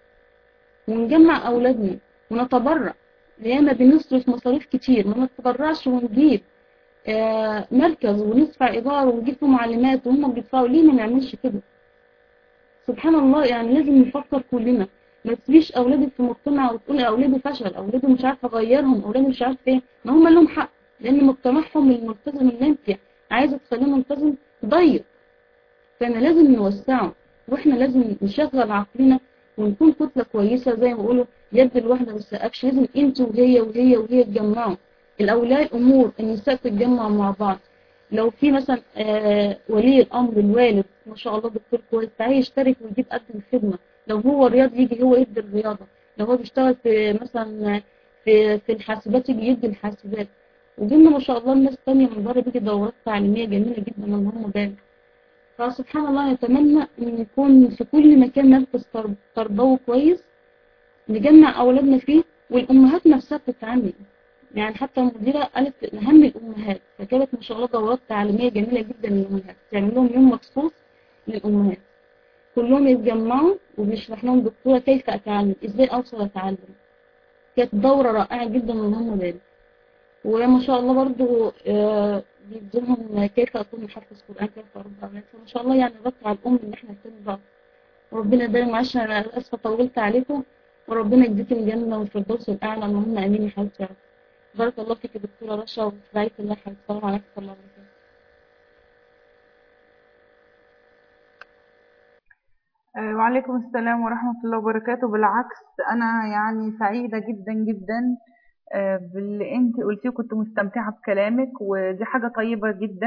ونجمع أولادنا ونتبرع ياما بنصرف مصاريف كتير ما نتبرعش ونجيب آه، مركز وندفع إيجار ونجيب فيه معلمات وهم بيدفعوا ليه ما نعملش كده سبحان الله يعني لازم نفكر كلنا ما تسيبيش أولادك في مجتمع وتقولي أولادي فشل أولادي مش عارفة أغيرهم أولادي مش عارفة إيه ما هم لهم حق لأن مجتمعهم الملتزم اللي أنت عايزة تخليه ملتزم ضيق فأنا لازم نوسعه وإحنا لازم نشغل عقلنا ونكون كتلة كويسة زي ما بيقولوا يد الواحدة ما تسقفش لازم انت وهي وهي وهي تجمعوا الأولياء الأمور النساء تتجمع مع بعض لو في مثلا آه ولي الأمر الوالد ما شاء الله دكتور كويس تعالى يشترك ويجيب قدم خدمة لو هو رياض يجي هو يدي الرياضة لو هو بيشتغل في مثلا في في الحاسبات يجي يدي الحاسبات وجبنا ما شاء الله الناس تانية من بره بيجي دورات تعليمية جميلة جدا اللهم بارك فسبحان الله نتمنى ان يكون في كل مكان مركز تر- تربوي كويس نجمع اولادنا فيه والامهات نفسها بتتعامل يعني حتى المديرة قالت أهم الأمهات فكانت ما شاء الله دورات تعليمية جميلة جدا للأمهات تعمل لهم يوم مخصوص للأمهات كلهم يتجمعوا وبيشرح لهم دكتورة كيف أتعلم إزاي أوصل أتعلم كانت دورة رائعة جدا اللهم بارك وما شاء الله برضو آه، بيديهم كيف أكون محفظ قرآن كيف أرد على الناس فما شاء الله يعني رد على الأم إن إحنا نهتم ببعض وربنا دايما معلش أنا آسفة طولت عليكم وربنا يجزيك الجنة والفردوس الأعلى اللهم آمين يا حبيبتي يا رب بارك الله فيك يا دكتورة رشا وفي رعاية الله حبيبتي السلام عليكم ورحمة الله وبركاته آه، وعليكم السلام ورحمة الله وبركاته بالعكس أنا يعني سعيدة جدا جدا آه، باللي أنت قلتيه كنت مستمتعة بكلامك ودي حاجة طيبة جدا